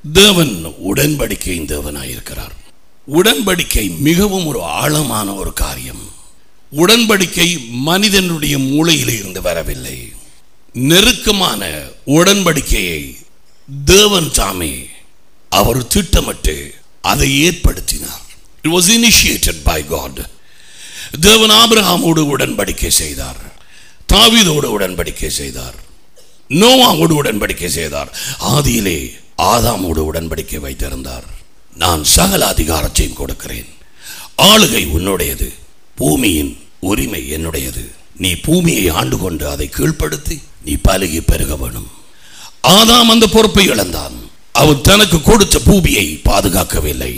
தேவன் உடன்படிக்கையின் தேவனாயிருக்கிறார் உடன்படிக்கை மிகவும் ஒரு ஆழமான ஒரு காரியம் உடன்படிக்கை மனிதனுடைய மூளையிலே இருந்து வரவில்லை நெருக்கமான உடன்படிக்கையை தேவன் தாமே அவர் திட்டமிட்டு அதை ஏற்படுத்தினார் it was initiated by God தேவன் ஆபிரகாமோடு உடன்படிக்கை செய்தார் தாவீதோடு உடன்படிக்கை செய்தார் நோவாவோடு உடன்படிக்கை செய்தார் ஆதியிலே ஆதாமோடு உடன்படிக்கை வைத்திருந்தார் நான் சகல அதிகாரத்தையும் கொடுக்கிறேன் ஆளுகை உன்னுடையது பூமியின் உரிமை என்னுடையது நீ பூமியை ஆண்டு கொண்டு அதை கீழ்ப்படுத்தி நீ பலுகி பெருக வேணும் ஆதாம் அந்த பொறுப்பை இழந்தான் அவன் தனக்கு கொடுத்த பூமியை பாதுகாக்கவில்லை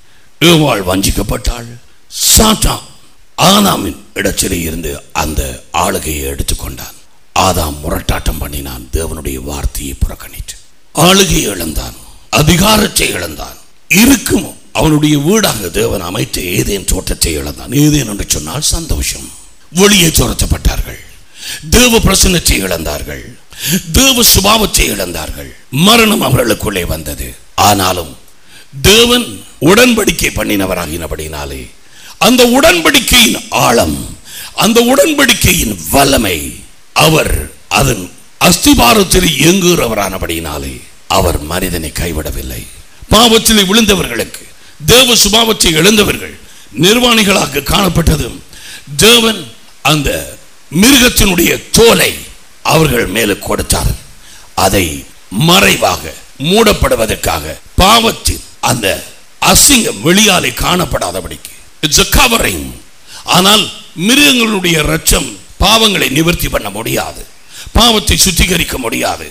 ஏவாள் வஞ்சிக்கப்பட்டாள் சாத்தான் ஆதாமின் இடத்திலே இருந்து அந்த ஆளுகையை எடுத்துக்கொண்டான் ஆதாம் முரட்டாட்டம் பண்ணினான் தேவனுடைய வார்த்தையை புறக்கணித்து ஆளுகையை இழந்தான் அதிகாரத்தை இழந்தான் இருக்கும் அவனுடைய வீடாக தேவன் அமைத்த ஏதேன் தோட்டத்தை இழந்தான் ஏதேன் என்று சொன்னால் சந்தோஷம் வெளியே துரத்தப்பட்டார்கள் தேவ பிரசன்னத்தை இழந்தார்கள் தேவ சுபாவத்தை இழந்தார்கள் மரணம் அவர்களுக்குள்ளே வந்தது ஆனாலும் தேவன் உடன்படிக்கை பண்ணினவராகினபடினாலே அந்த உடன்படிக்கையின் ஆழம் அந்த உடன்படிக்கையின் வல்லமை அவர் அதன் அஸ்திபாரத்தில் இயங்குகிறவரானபடினாலே அவர் மனிதனை கைவிடவில்லை பாவத்திலே விழுந்தவர்களுக்கு தேவ சுபாவத்தை இழந்தவர்கள் நிர்வாணிகளாக காணப்பட்டதும் தேவன் அந்த மிருகத்தினுடைய தோலை அவர்கள் மேலே கொடுத்தார் அதை மறைவாக மூடப்படுவதற்காக பாவத்தின் அந்த அசிங்கம் வெளியாலே காணப்படாதபடிக்கு இட்ஸ் a covering ஆனால் மிருகங்களுடைய ரச்சம் பாவங்களை நிவர்த்தி பண்ண முடியாது பாவத்தை சுத்திகரிக்க முடியாது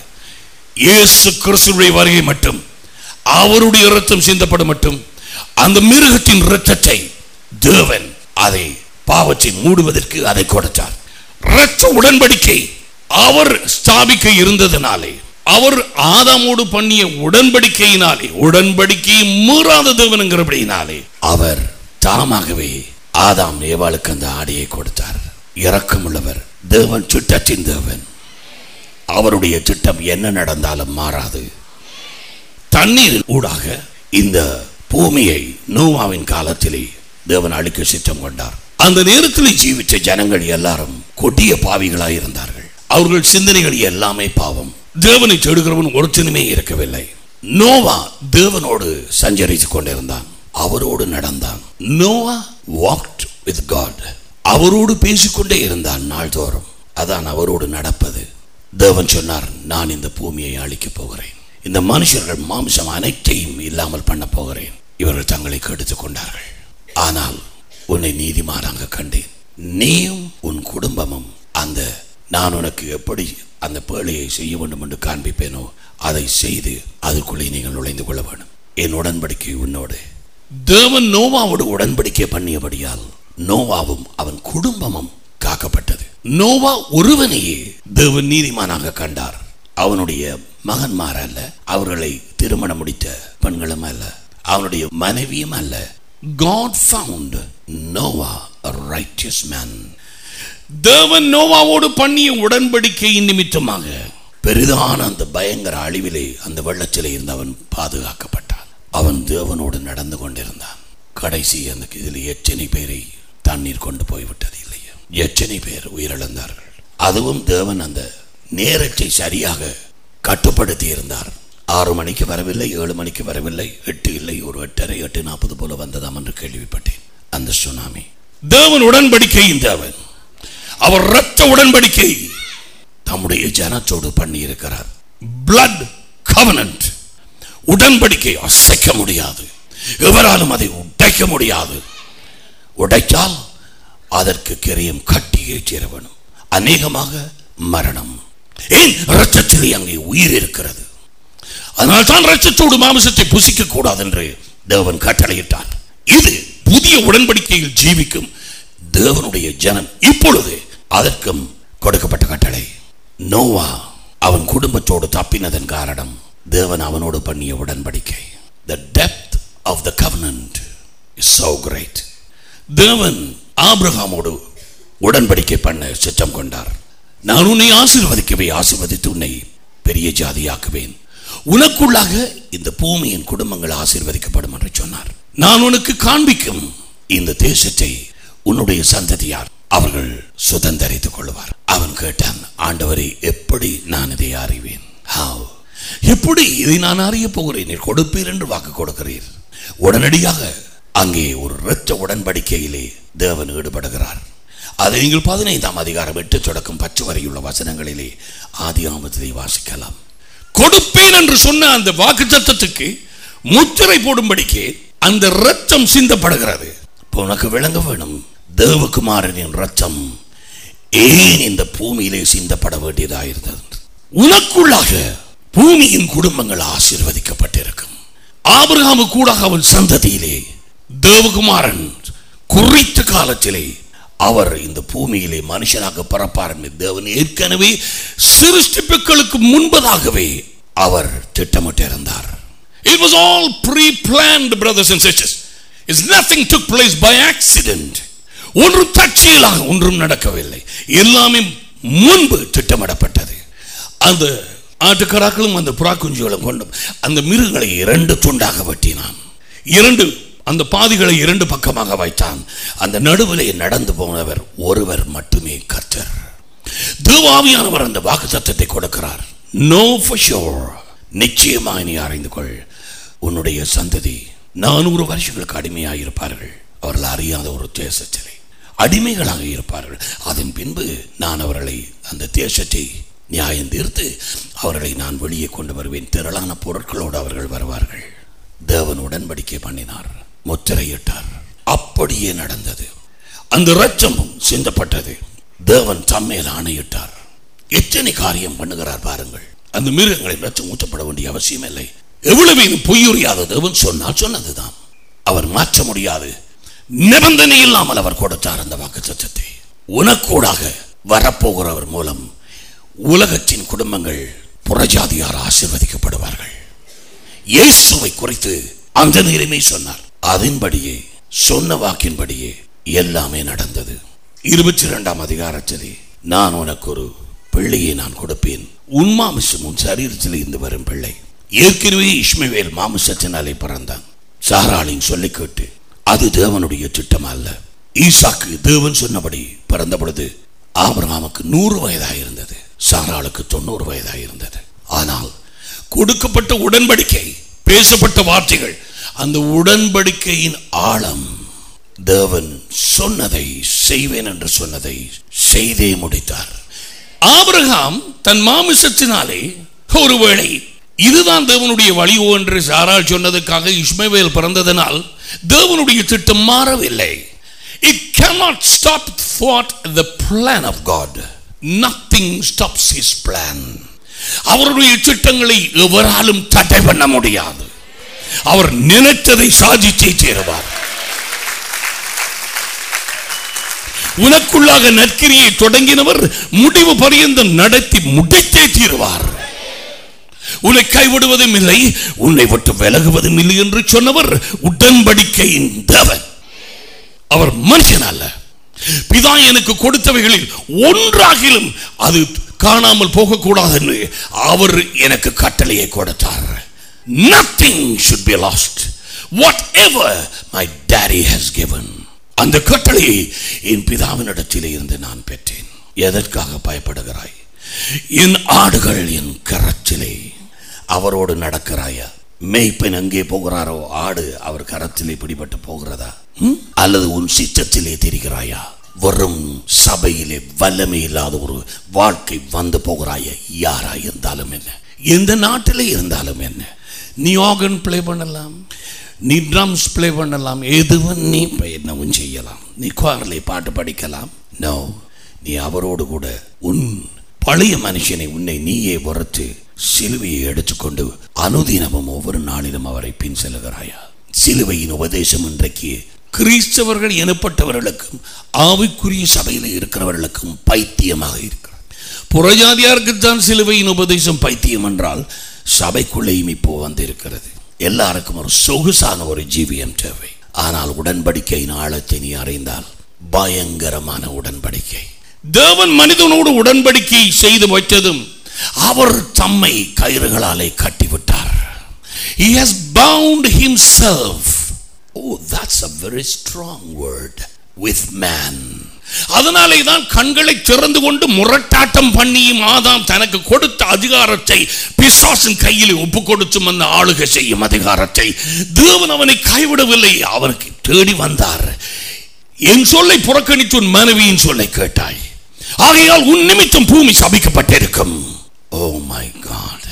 இயேசு கிறிஸ்துடைய வருகை மட்டும் அவருடைய ரத்தம் சிந்தப்படும் மட்டும் அந்த மிருகத்தின் இரத்தத்தை தேவன் அதை பாவத்தை மூடுவதற்கு அதை கொடுத்தார் இரத்த உடன்படிக்கை அவர் ஸ்தாபிக்க இருந்ததனாலே அவர் ஆதாமோடு பண்ணிய உடன்படிக்கையினாலே உடன்படிக்கையை மீறாத தேவனுங்கிறபடியினாலே அவர் தாமாகவே ஆதாம் ஏவாளுக்கு அந்த ஆடையை கொடுத்தார் இரக்கமுள்ளவர் தேவன் திட்டத்தின் தேவன் அவருடைய திட்டம் என்ன நடந்தாலும் மாறாது தண்ணீர் ஊடாக இந்த பூமியை நோவாவின் காலத்திலே தேவன் அழிக்க சித்தம் கொண்டார் அந்த நேரத்தில் ஜீவித்த ஜனங்கள் எல்லாரும் கொடிய பாவிகளாய் இருந்தார்கள் அவர்கள் சிந்தனைகள் எல்லாமே பாவம் தேவனை தேடுகிறவன் ஒருத்தனுமே இருக்கவில்லை நோவா தேவனோடு சஞ்சரித்துக் கொண்டிருந்தான் அவரோடு நடந்தான் நோவா வாக்ட் வித் காட் அவரோடு பேசிக்கொண்டே இருந்தான் நாள்தோறும் அதான் அவரோடு நடப்பது தேவன் சொன்னார் நான் இந்த பூமியை அழிக்கப் போகிறேன் இந்த மனுஷர்கள் மாம்சம் அனைத்தையும் இல்லாமல் பண்ண போகிறேன் இவர்கள் தங்களை கெடுத்துக் கொண்டார்கள் ஆனால் உன்னை நீதிமானாக கண்டேன் நீயும் உன் குடும்பமும் அந்த நான் உனக்கு எப்படி அந்த பேழையை செய்ய வேண்டும் என்று காண்பிப்பேனோ அதை செய்து அதற்குள்ளே நீங்கள் நுழைந்து கொள்ள வேண்டும் என் உடன்படிக்கை உன்னோடு தேவன் நோவாவோடு உடன்படிக்கை பண்ணியபடியால் நோவாவும் அவன் குடும்பமும் காக்கப்பட்டது நோவா ஒருவனையே தேவன் நீதிமானாக கண்டார் அவனுடைய மகன்மார் அல்ல அவர்களை திருமணம் முடித்த பெண்களும் அல்ல அவனுடைய மனைவியும் அல்ல God found Noah a righteous man தேவன் நோவாவோடு பண்ணிய உடன்படிக்கையின் நிமித்தமாக பெரிதான அந்த பயங்கர அழிவிலே அந்த வெள்ளத்திலே இருந்து அவன் பாதுகாக்கப்பட்டான் அவன் தேவனோடு நடந்து கொண்டிருந்தான் கடைசி அந்த இதில் எத்தனை பேரை தண்ணீர் கொண்டு போய்விட்டது இல்லையா எத்தனை பேர் உயிரிழந்தார்கள் அதுவும் தேவன் அந்த நேரத்தை சரியாக கட்டுப்படுத்தி இருந்தார் ஆறு மணிக்கு வரவில்லை ஏழு மணிக்கு வரவில்லை எட்டு இல்லை ஒரு எட்டரை எட்டு நாற்பது போல வந்ததாம் என்று கேள்விப்பட்டேன் அந்த சுனாமி தேவன் உடன்படிக்கையின் தேவன் அவர் இரத்த உடன்படிக்கை தம்முடைய ஜனத்தோடு பண்ணி இருக்கிறார் பிளட் கவனன்ட் உடன்படிக்கை அசைக்க முடியாது எவராலும் அதை உடைக்க முடியாது உடைத்தால் அதற்கு கிரியம் கட்டியே சேர வேணும் அநேகமாக மரணம் ஏன் இரத்தத்திலே அங்கே உயிர் இருக்கிறது அதனால் தான் இரத்தத்தோடு மாமிசத்தை புசிக்க கூடாது என்று தேவன் கட்டளையிட்டார் இது புதிய உடன்படிக்கையில் ஜீவிக்கும் தேவனுடைய ஜனம் இப்பொழுது அதற்கும் கொடுக்கப்பட்ட கட்டளை நோவா அவன் குடும்பத்தோடு தப்பினதன் காரணம் தேவன் அவனோடு பண்ணிய உடன்படிக்கை the depth of the covenant is so great தேவன் ஆபிரகாமோடு உடன்படிக்கை பண்ண சித்தம் கொண்டார் நான் உன்னை ஆசீர்வதிக்கவே ஆசீர்வதித்து உன்னை பெரிய ஜாதியாக்குவேன் உனக்குள்ளாக இந்த பூமியின் குடும்பங்கள் ஆசீர்வதிக்கப்படும் என்று சொன்னார் நான் உனக்கு காண்பிக்கும் இந்த தேசத்தை உன்னுடைய சந்ததியார் அவர்கள் சுதந்தரித்துக் கொள்வார் அவன் கேட்டான் ஆண்டவரை எப்படி நான் இதை அறிவேன் How? எப்படி இதை நான் அறிய போகிறேன் நீர் கொடுப்பீர் என்று வாக்கு கொடுக்கிறீர் உடனடியாக அங்கே ஒரு இரத்த உடன்படிக்கையிலே தேவன் ஈடுபடுகிறார் அதை நீங்கள் பதினைந்தாம் அதிகாரம் எட்டு தொடக்கம் பத்து வரையுள்ள வசனங்களிலே ஆதி ஆமத்திலே வாசிக்கலாம் கொடுப்பேன் என்று சொன்ன அந்த வாக்கு தத்தத்துக்கு முத்திரை போடும்படிக்கு அந்த ரத்தம் சிந்தப்படுகிறது இப்போ உனக்கு விளங்க வேணும் தேவகுமாரனின் ரத்தம் ஏன் இந்த பூமியிலே சிந்தப்பட வேண்டியதாயிருந்தது உனக்குள்ளாக பூமியின் குடும்பங்கள் ஆசீர்வதிக்கப்பட்டிருக்கும் ஆபிரகாமு கூட அவன் சந்ததியிலே தேவகுமாரன் குறித்த காலத்திலே அவர் இந்த பூமியிலே மனுஷனாக பிறப்பார் என்று தேவன் ஏற்கனவே சிருஷ்டிப்புகளுக்கு முன்பதாகவே அவர் திட்டமிட்டிருந்தார் It was all pre-planned, brothers and sisters. It's nothing took place by accident. ஒன்றும் தற்செயலாக ஒன்றும் நடக்கவில்லை எல்லாமே முன்பு திட்டமிடப்பட்டது அந்த ஆட்டுக்கடாக்களும் அந்த புறாக்குஞ்சுகளும் கொண்டும் அந்த மிருகங்களை இரண்டு துண்டாக வெட்டினான் இரண்டு அந்த பாதிகளை இரண்டு பக்கமாக வைத்தான் அந்த நடுவிலே நடந்து போனவர் ஒருவர் மட்டுமே கர்த்தர் தேவாவியானவர் அந்த வாக்கு தத்தத்தை கொடுக்கிறார் நோ for sure நிச்சயமாய் நீ அறிந்து கொள் உன்னுடைய சந்ததி நானூறு வருஷங்களுக்கு அடிமையாக இருப்பார்கள் அவர்கள் அறியாத ஒரு தேசத்திலே அடிமைகளாக இருப்பார்கள் அதன் பின்பு நான் அவர்களை அந்த தேசத்தை நியாயம் தீர்த்து அவர்களை நான் வெளியே கொண்டு வருவேன் திரளான பொருட்களோடு அவர்கள் வருவார்கள் தேவன் உடன்படிக்கை பண்ணினார் முத்திரையிட்டார் அப்படியே நடந்தது அந்த ரத்தமும் சிந்தப்பட்டது தேவன் தம்மேல் ஆணையிட்டார் எத்தனை காரியம் பண்ணுகிறார் பாருங்கள் அந்த மிருகங்களை ரத்தம் ஊற்றப்பட வேண்டிய அவசியம் இல்லை எவ்வளவு இது பொய்யுறியாத தேவன் சொன்னால் சொன்னதுதான் அவர் மாற்ற முடியாது நிபந்தனை இல்லாமல் அவர் கொடுத்தார் அந்த வாக்கு உனக்கூடாக வரப்போகிறவர் மூலம் உலகத்தின் குடும்பங்கள் புறஜாதியார் ஆசீர்வதிக்கப்படுவார்கள் இயேசுவை குறித்து அந்த நேரமே சொன்னார் அதன்படியே சொன்ன வாக்கின்படியே எல்லாமே நடந்தது இருபத்தி இரண்டாம் அதிகாரத்திலே நான் உனக்கு ஒரு பிள்ளையை நான் கொடுப்பேன் உன் மாமிசம் உன் சரீரத்தில் இருந்து வரும் பிள்ளை ஏற்கனவே இஸ்மவேல் மாமிசத்தினாலே பிறந்தான் சாராளின் சொல்லி கேட்டு அது தேவனுடைய திட்டம் அல்ல ஈசாக்கு தேவன் சொன்னபடி பிறந்த பொழுது ஆபிரகாமுக்கு நூறு வயதாக இருந்தது சாராளுக்கு தொண்ணூறு வயதாக இருந்தது ஆனால் கொடுக்கப்பட்ட உடன்படிக்கை பேசப்பட்ட வார்த்தைகள் அந்த உடன்படிக்கையின் ஆழம் தேவன் சொன்னதை செய்வேன் என்று சொன்னதை செய்தே முடித்தார் ஆபிரகாம் தன் மாமிசத்தினாலே ஒருவேளை இதுதான் தேவனுடைய வழி என்று சாரால் சொன்னதுக்காக இஸ்மவேல் பிறந்ததனால் தேவனுடைய திட்டம் மாறவில்லை It cannot stop thwart the plan of God. Nothing stops his plan. அவருடைய திட்டங்களை எவராலும் தடை பண்ண முடியாது அவர் நினைத்ததை சாதிச்சே சேருவார் உனக்குள்ளாக நற்கிரியை தொடங்கினவர் முடிவு பரியந்தம் நடத்தி முடித்தே தீருவார் உன்னை கைவிடுவதும் இல்லை உன்னை விட்டு விலகுவதும் இல்லை என்று சொன்னவர் உடன்படிக்கையின் தேவன் அவர் மனுஷன் அல்ல பிதா எனக்கு கொடுத்தவைகளில் ஒன்றாகிலும் அது காணாமல் போகக்கூடாது என்று அவர் எனக்கு கட்டளையை கொடுத்தார் nothing should be lost whatever my daddy has given அந்த கட்டளையை என் பிதாவினிடத்திலே இருந்து நான் பெற்றேன் எதற்காக பயப்படுகிறாய் என் ஆடுகள் என் கரத்திலே அவரோடு நடக்கிறாயா மேய்ப்பன் எங்கே போகிறாரோ ஆடு அவர் கரத்திலே பிடிபட்டு போகிறதா ம்? அல்லது உன் சித்தத்திலே தெரிகிறாயா வெறும் சபையிலே வல்லமை இல்லாத ஒரு வாழ்க்கை வந்து போகிறாய யாரா இருந்தாலும் என்ன எந்த நாட்டிலே இருந்தாலும் என்ன நீ ஆர்கன் ப்ளே பண்ணலாம் நீ ட்ரம்ஸ் ப்ளே பண்ணலாம் எதுவும் நீ இப்ப என்னவும் செய்யலாம் நீ குவாரிலே பாட்டு படிக்கலாம் நோ நீ அவரோடு கூட உன் பழைய மனுஷனை உன்னை நீயே வறுத்து சிலுவையை எடுத்துக்கொண்டு அனுதினமும் ஒவ்வொரு நாளிலும் அவரை பின் செல்கிறாயா சிலுவையின் உபதேசம் இன்றைக்கு கிறிஸ்தவர்கள் எனப்பட்டவர்களுக்கும் ஆவிக்குரிய சபையில் இருக்கிறவர்களுக்கும் பைத்தியமாக இருக்கிறது புறஜாதியாருக்குத்தான் சிலுவையின் உபதேசம் பைத்தியம் என்றால் சபைக்குள்ளேயும் இப்போ வந்திருக்கிறது எல்லாருக்கும் ஒரு சொகுசான ஒரு ஜீவியம் தேவை ஆனால் உடன்படிக்கையின் ஆழத்தை நீ அறிந்தால் பயங்கரமான உடன்படிக்கை தேவன் மனிதனோடு உடன்படிக்கை செய்து வைத்ததும் அவர் தம்மை கயிறுகளாலே கட்டிவிட்டார் he has bound himself oh that's a very strong word with man அதனாலே தான் கண்களை திறந்து கொண்டு முரட்டாட்டம் பண்ணியும் ஆதாம் தனக்கு கொடுத்த அதிகாரத்தை பிசாசின் கையில் ஒப்பு கொடுத்தும் அந்த ஆளுகை செய்யும் அதிகாரத்தை தேவன் அவனை கைவிடவில்லை அவருக்கு தேடி வந்தார் என் சொல்லை புறக்கணித்து உன் மனைவியின் சொல்லை கேட்டாய் ஆகையால் உன் நிமித்தம் பூமி சபிக்கப்பட்டிருக்கும் ஓ மை காட்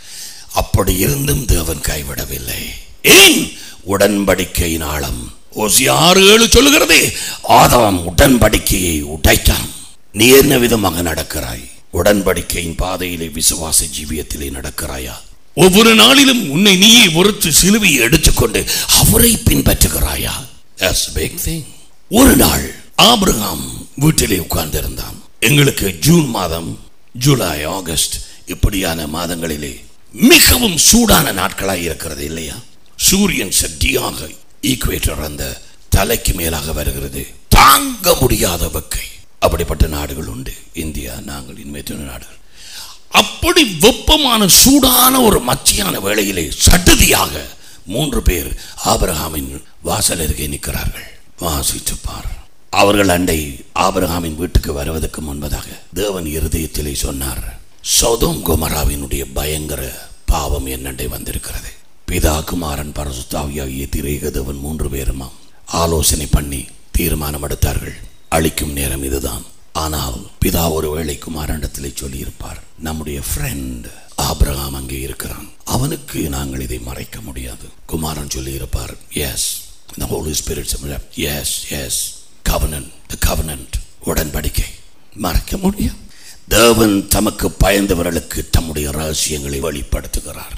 அப்படி இருந்தும் தேவன் கைவிடவில்லை ஏன் உடன்படிக்கையின் ஆழம் ஓசி ஆறு ஏழு சொல்லுகிறது ஆதாம் உடன்படிக்கையை உடைத்தான் நீ என்ன விதமாக நடக்கிறாய் உடன்படிக்கையின் பாதையிலே விசுவாச ஜீவியத்திலே நடக்கிறாயா ஒவ்வொரு நாளிலும் உன்னை நீயே ஒருத்து சிலுவையை எடுத்துக்கொண்டு அவரை பின்பற்றுகிறாயா That's a big thing. ஒரு நாள் ஆபிரகாம் வீட்டிலே உட்கார்ந்திருந்தான் எங்களுக்கு ஜூன் மாதம் ஜூலை ஆகஸ்ட் இப்படியான மாதங்களிலே மிகவும் சூடான நாட்களாய் இருக்கிறது இல்லையா சூரியன் சக்தியாக ஈக்குவேட்டர் அந்த தலைக்கு மேலாக வருகிறது தாங்க முடியாத வெக்கை அப்படிப்பட்ட நாடுகள் உண்டு இந்தியா நாங்கள் இன்மைத்துண நாடுகள் அப்படி வெப்பமான சூடான ஒரு மத்தியான வேளையிலே சடுதியாக மூன்று பேர் ஆபிரகாமின் வாசல் அருகே நிற்கிறார்கள் வாசித்து பார் அவர்கள் அண்டை ஆபிரகாமின் வீட்டுக்கு வருவதற்கு முன்பதாக தேவன் இருதயத்திலே சொன்னார் சோதோம் குமராவினுடைய பயங்கர பாவம் என்னண்டை வந்திருக்கிறது பிதா குமாரன் பரசுத்தாவியாகிய திரேக தேவன் மூன்று பேருமாம் ஆலோசனை பண்ணி தீர்மானம் எடுத்தார்கள் அழிக்கும் நேரம் இதுதான் ஆனால் பிதா ஒருவேளை குமாரனிடத்திலே சொல்லியிருப்பார் நம்முடைய ஃப்ரெண்ட் ஆபிரகாம் அங்கே இருக்கிறான் அவனுக்கு நாங்கள் இதை மறைக்க முடியாது குமாரன் சொல்லியிருப்பார் as the Holy Spirit as as covenant the covenant உடன்படிக்கை மறைக்க முடியும் தேவன் தமக்கு பயந்தவர்களுக்கு தம்முடைய ரகசியங்களை வெளிப்படுத்துகிறார்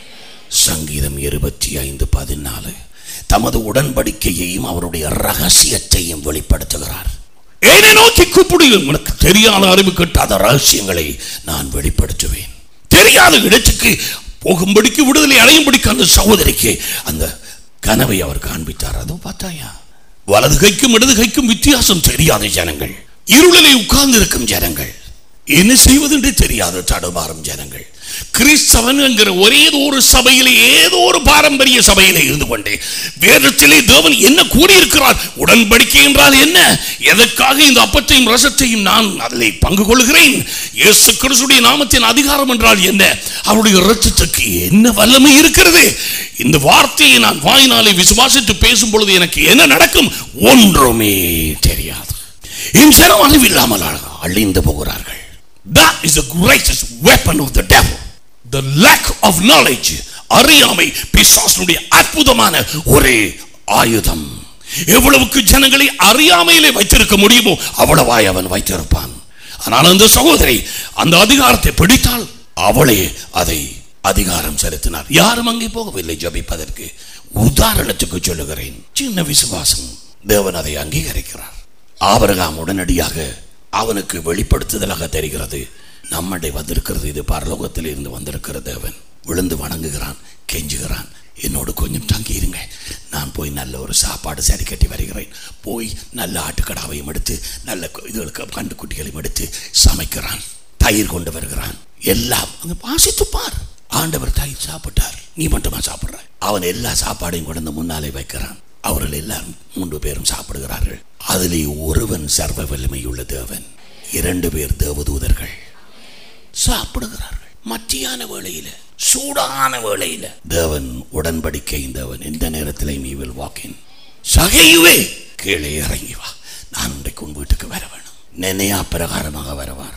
சங்கீதம் இருபத்தி ஐந்து பதினாலு தமது உடன்படிக்கையையும் அவருடைய ரகசியத்தையும் வெளிப்படுத்துகிறார் என்னை நோக்கி கூப்பிடு உனக்கு தெரியாத அறிவு கட்டாத ரகசியங்களை நான் வெளிப்படுத்துவேன் தெரியாத இடத்துக்கு போகும்படிக்கு விடுதலை அடையும்படிக்கு அந்த சகோதரிக்கு அந்த கனவை அவர் காண்பித்தார் அதோ பார்த்தாயா வலது கைக்கும் இடது கைக்கும் வித்தியாசம் தெரியாத ஜனங்கள் இருளிலே உட்கார்ந்து இருக்கும் ஜனங்கள் என்ன செய்வது என்று தெரியாத தடுமாறும் ஜனங்கள் கிறிஸ்தவன் என்கிற ஒரே ஒரு சபையிலே ஏதோ ஒரு பாரம்பரிய சபையிலே இருந்து கொண்டே வேதத்திலே தேவன் என்ன கூறியிருக்கிறார் உடன்படிக்கை என்றால் என்ன எதற்காக இந்த அப்பத்தையும் ரசத்தையும் நான் அதில் பங்கு கொள்கிறேன் இயேசு கிறிஸ்துடைய நாமத்தின் அதிகாரம் என்றால் என்ன அவருடைய இரத்தத்துக்கு என்ன வல்லமை இருக்கிறது இந்த வார்த்தையை நான் வாயினாலே விசுவாசித்து பேசும் பொழுது எனக்கு என்ன நடக்கும் ஒன்றுமே தெரியாது என் ஜனம் அறிவில்லாமல் அழிந்து போகிறார்கள் That is the greatest weapon of the devil. The lack of knowledge. அறியாமை பிசாசனுடைய அற்புதமான ஒரே ஆயுதம் எவ்வளவுக்கு ஜனங்களை அறியாமையிலே வைத்திருக்க முடியுமோ அவ்வளவாய் அவன் வைத்திருப்பான் ஆனால் அந்த சகோதரி அந்த அதிகாரத்தை பிடித்தால் அவளே அதை அதிகாரம் செலுத்தினார் யாரும் அங்கே போகவில்லை ஜபிப்பதற்கு உதாரணத்துக்கு சொல்லுகிறேன் சின்ன விசுவாசம் தேவன் அதை அங்கீகரிக்கிறார் ஆபரகாம் உடனடியாக அவனுக்கு வெளிப்படுத்துதலாக தெரிகிறது நம்மளை வந்திருக்கிறது இது பரலோகத்தில் இருந்து வந்திருக்கிற தேவன் விழுந்து வணங்குகிறான் கெஞ்சுகிறான் என்னோடு கொஞ்சம் தங்கி இருங்க நான் போய் நல்ல ஒரு சாப்பாடு சரி கட்டி வருகிறேன் போய் நல்ல ஆட்டுக்கடாவையும் எடுத்து நல்ல இதுகளுக்கு கண்டு குட்டிகளையும் எடுத்து சமைக்கிறான் தயிர் கொண்டு வருகிறான் எல்லாம் அங்கே வாசித்து பார் ஆண்டவர் தயிர் சாப்பிட்டார் நீ மட்டுமா சாப்பிட்ற அவன் எல்லா சாப்பாடையும் கொண்டு முன்னாலே வைக்கிறான் அவர்கள் எல்லாரும் மூன்று பேரும் சாப்பிடுகிறார்கள் அதிலே ஒருவன் சர்வ வலிமையுள்ள தேவன் இரண்டு பேர் தேவதூதர்கள் சாப்பிடுகிறார்கள் மத்தியான வேளையில சூடான வேளையில தேவன் உடன்படிக்கை தேவன் எந்த நேரத்திலையும் நீ வில் வாக்கின் சகையுவே கீழே இறங்கி வா நான் இன்றைக்கு உன் வீட்டுக்கு வர வேணும் நினையா பிரகாரமாக வருவார்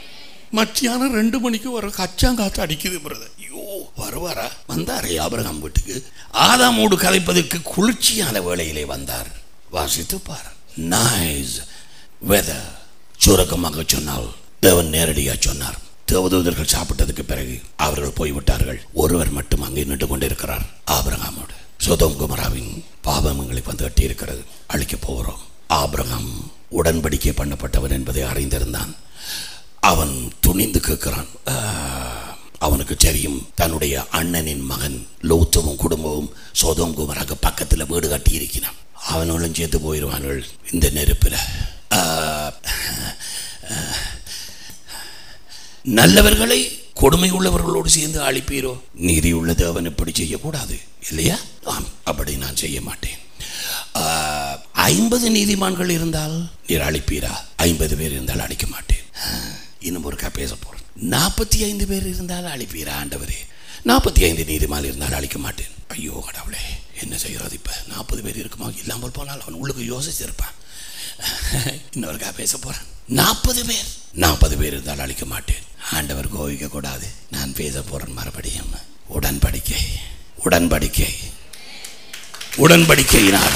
மத்தியானம் ரெண்டு மணிக்கு வர கச்சாங்காத்து அடிக்குது பிரதர் ஐயோ வருவாரா வந்தாரே ஆபிரகாம் வீட்டுக்கு ஆதாமோடு கலைப்பதற்கு குளிர்ச்சியான வேளையிலே வந்தார் வாசித்து பார் நைஸ் வெதர் சுருக்கமாக சொன்னால் தேவன் நேரடியாக சொன்னார் தேவதூதர்கள் சாப்பிட்டதுக்கு பிறகு அவர்கள் போய்விட்டார்கள் ஒருவர் மட்டும் அங்கே நின்று கொண்டிருக்கிறார் ஆபிரகாமோடு சோதோம் குமராவின் பாவம் எங்களுக்கு வந்து கட்டி இருக்கிறது அழிக்க போகிறோம் ஆபிரகாம் உடன்படிக்கை பண்ணப்பட்டவன் என்பதை அறிந்திருந்தான் அவன் துணிந்து கேட்கிறான் "ஆ." அவனுக்கு தெரியும் தன்னுடைய அண்ணனின் மகன் லோத்துவும் குடும்பமும் சோதோம் குமராக பக்கத்தில் வீடு கட்டி இருக்கிறான் அவனும் சேர்த்து போயிடுவார்கள் இந்த நெருப்பில் ஆ, நல்லவர்களை கொடுமை உள்ளவர்களோடு சேர்ந்து அழிப்பீரோ நீதி உள்ள தேவன் இப்படி செய்யக்கூடாது இல்லையா ஆம் அப்படி நான் செய்ய மாட்டேன் ஆஹ், ஐம்பது நீதிமான்கள் இருந்தால் நீர் அழிப்பீரா ஐம்பது பேர் இருந்தால் அழிக்க மாட்டேன் ஆஹ், இன்னும் ஒருக்கா பேச போறேன் நாற்பத்தி ஐந்து பேர் இருந்தால் அழிப்பீரா ஆண்டவரே நாற்பத்தி ஐந்து நீதிமான் இருந்தால் அழிக்க மாட்டேன் ஐயோ கடவுளே என்ன செய்யறது இப்ப நாற்பது பேர் இருக்குமா இல்லாமல் போனால் அவன் உள்ளுக்கு யோசிச்சிருப்பான் இன்னொருக்கா பேச போறேன் நாற்பது பேர் நாற்பது பேர் இருந்தால் அழிக்க மாட்டேன் ஆண்டவர் கோவிக்க கூடாது நான் பேச போறேன் மறுபடியும் உடன்படிக்கை உடன்படிக்கை உடன்படிக்கையினால்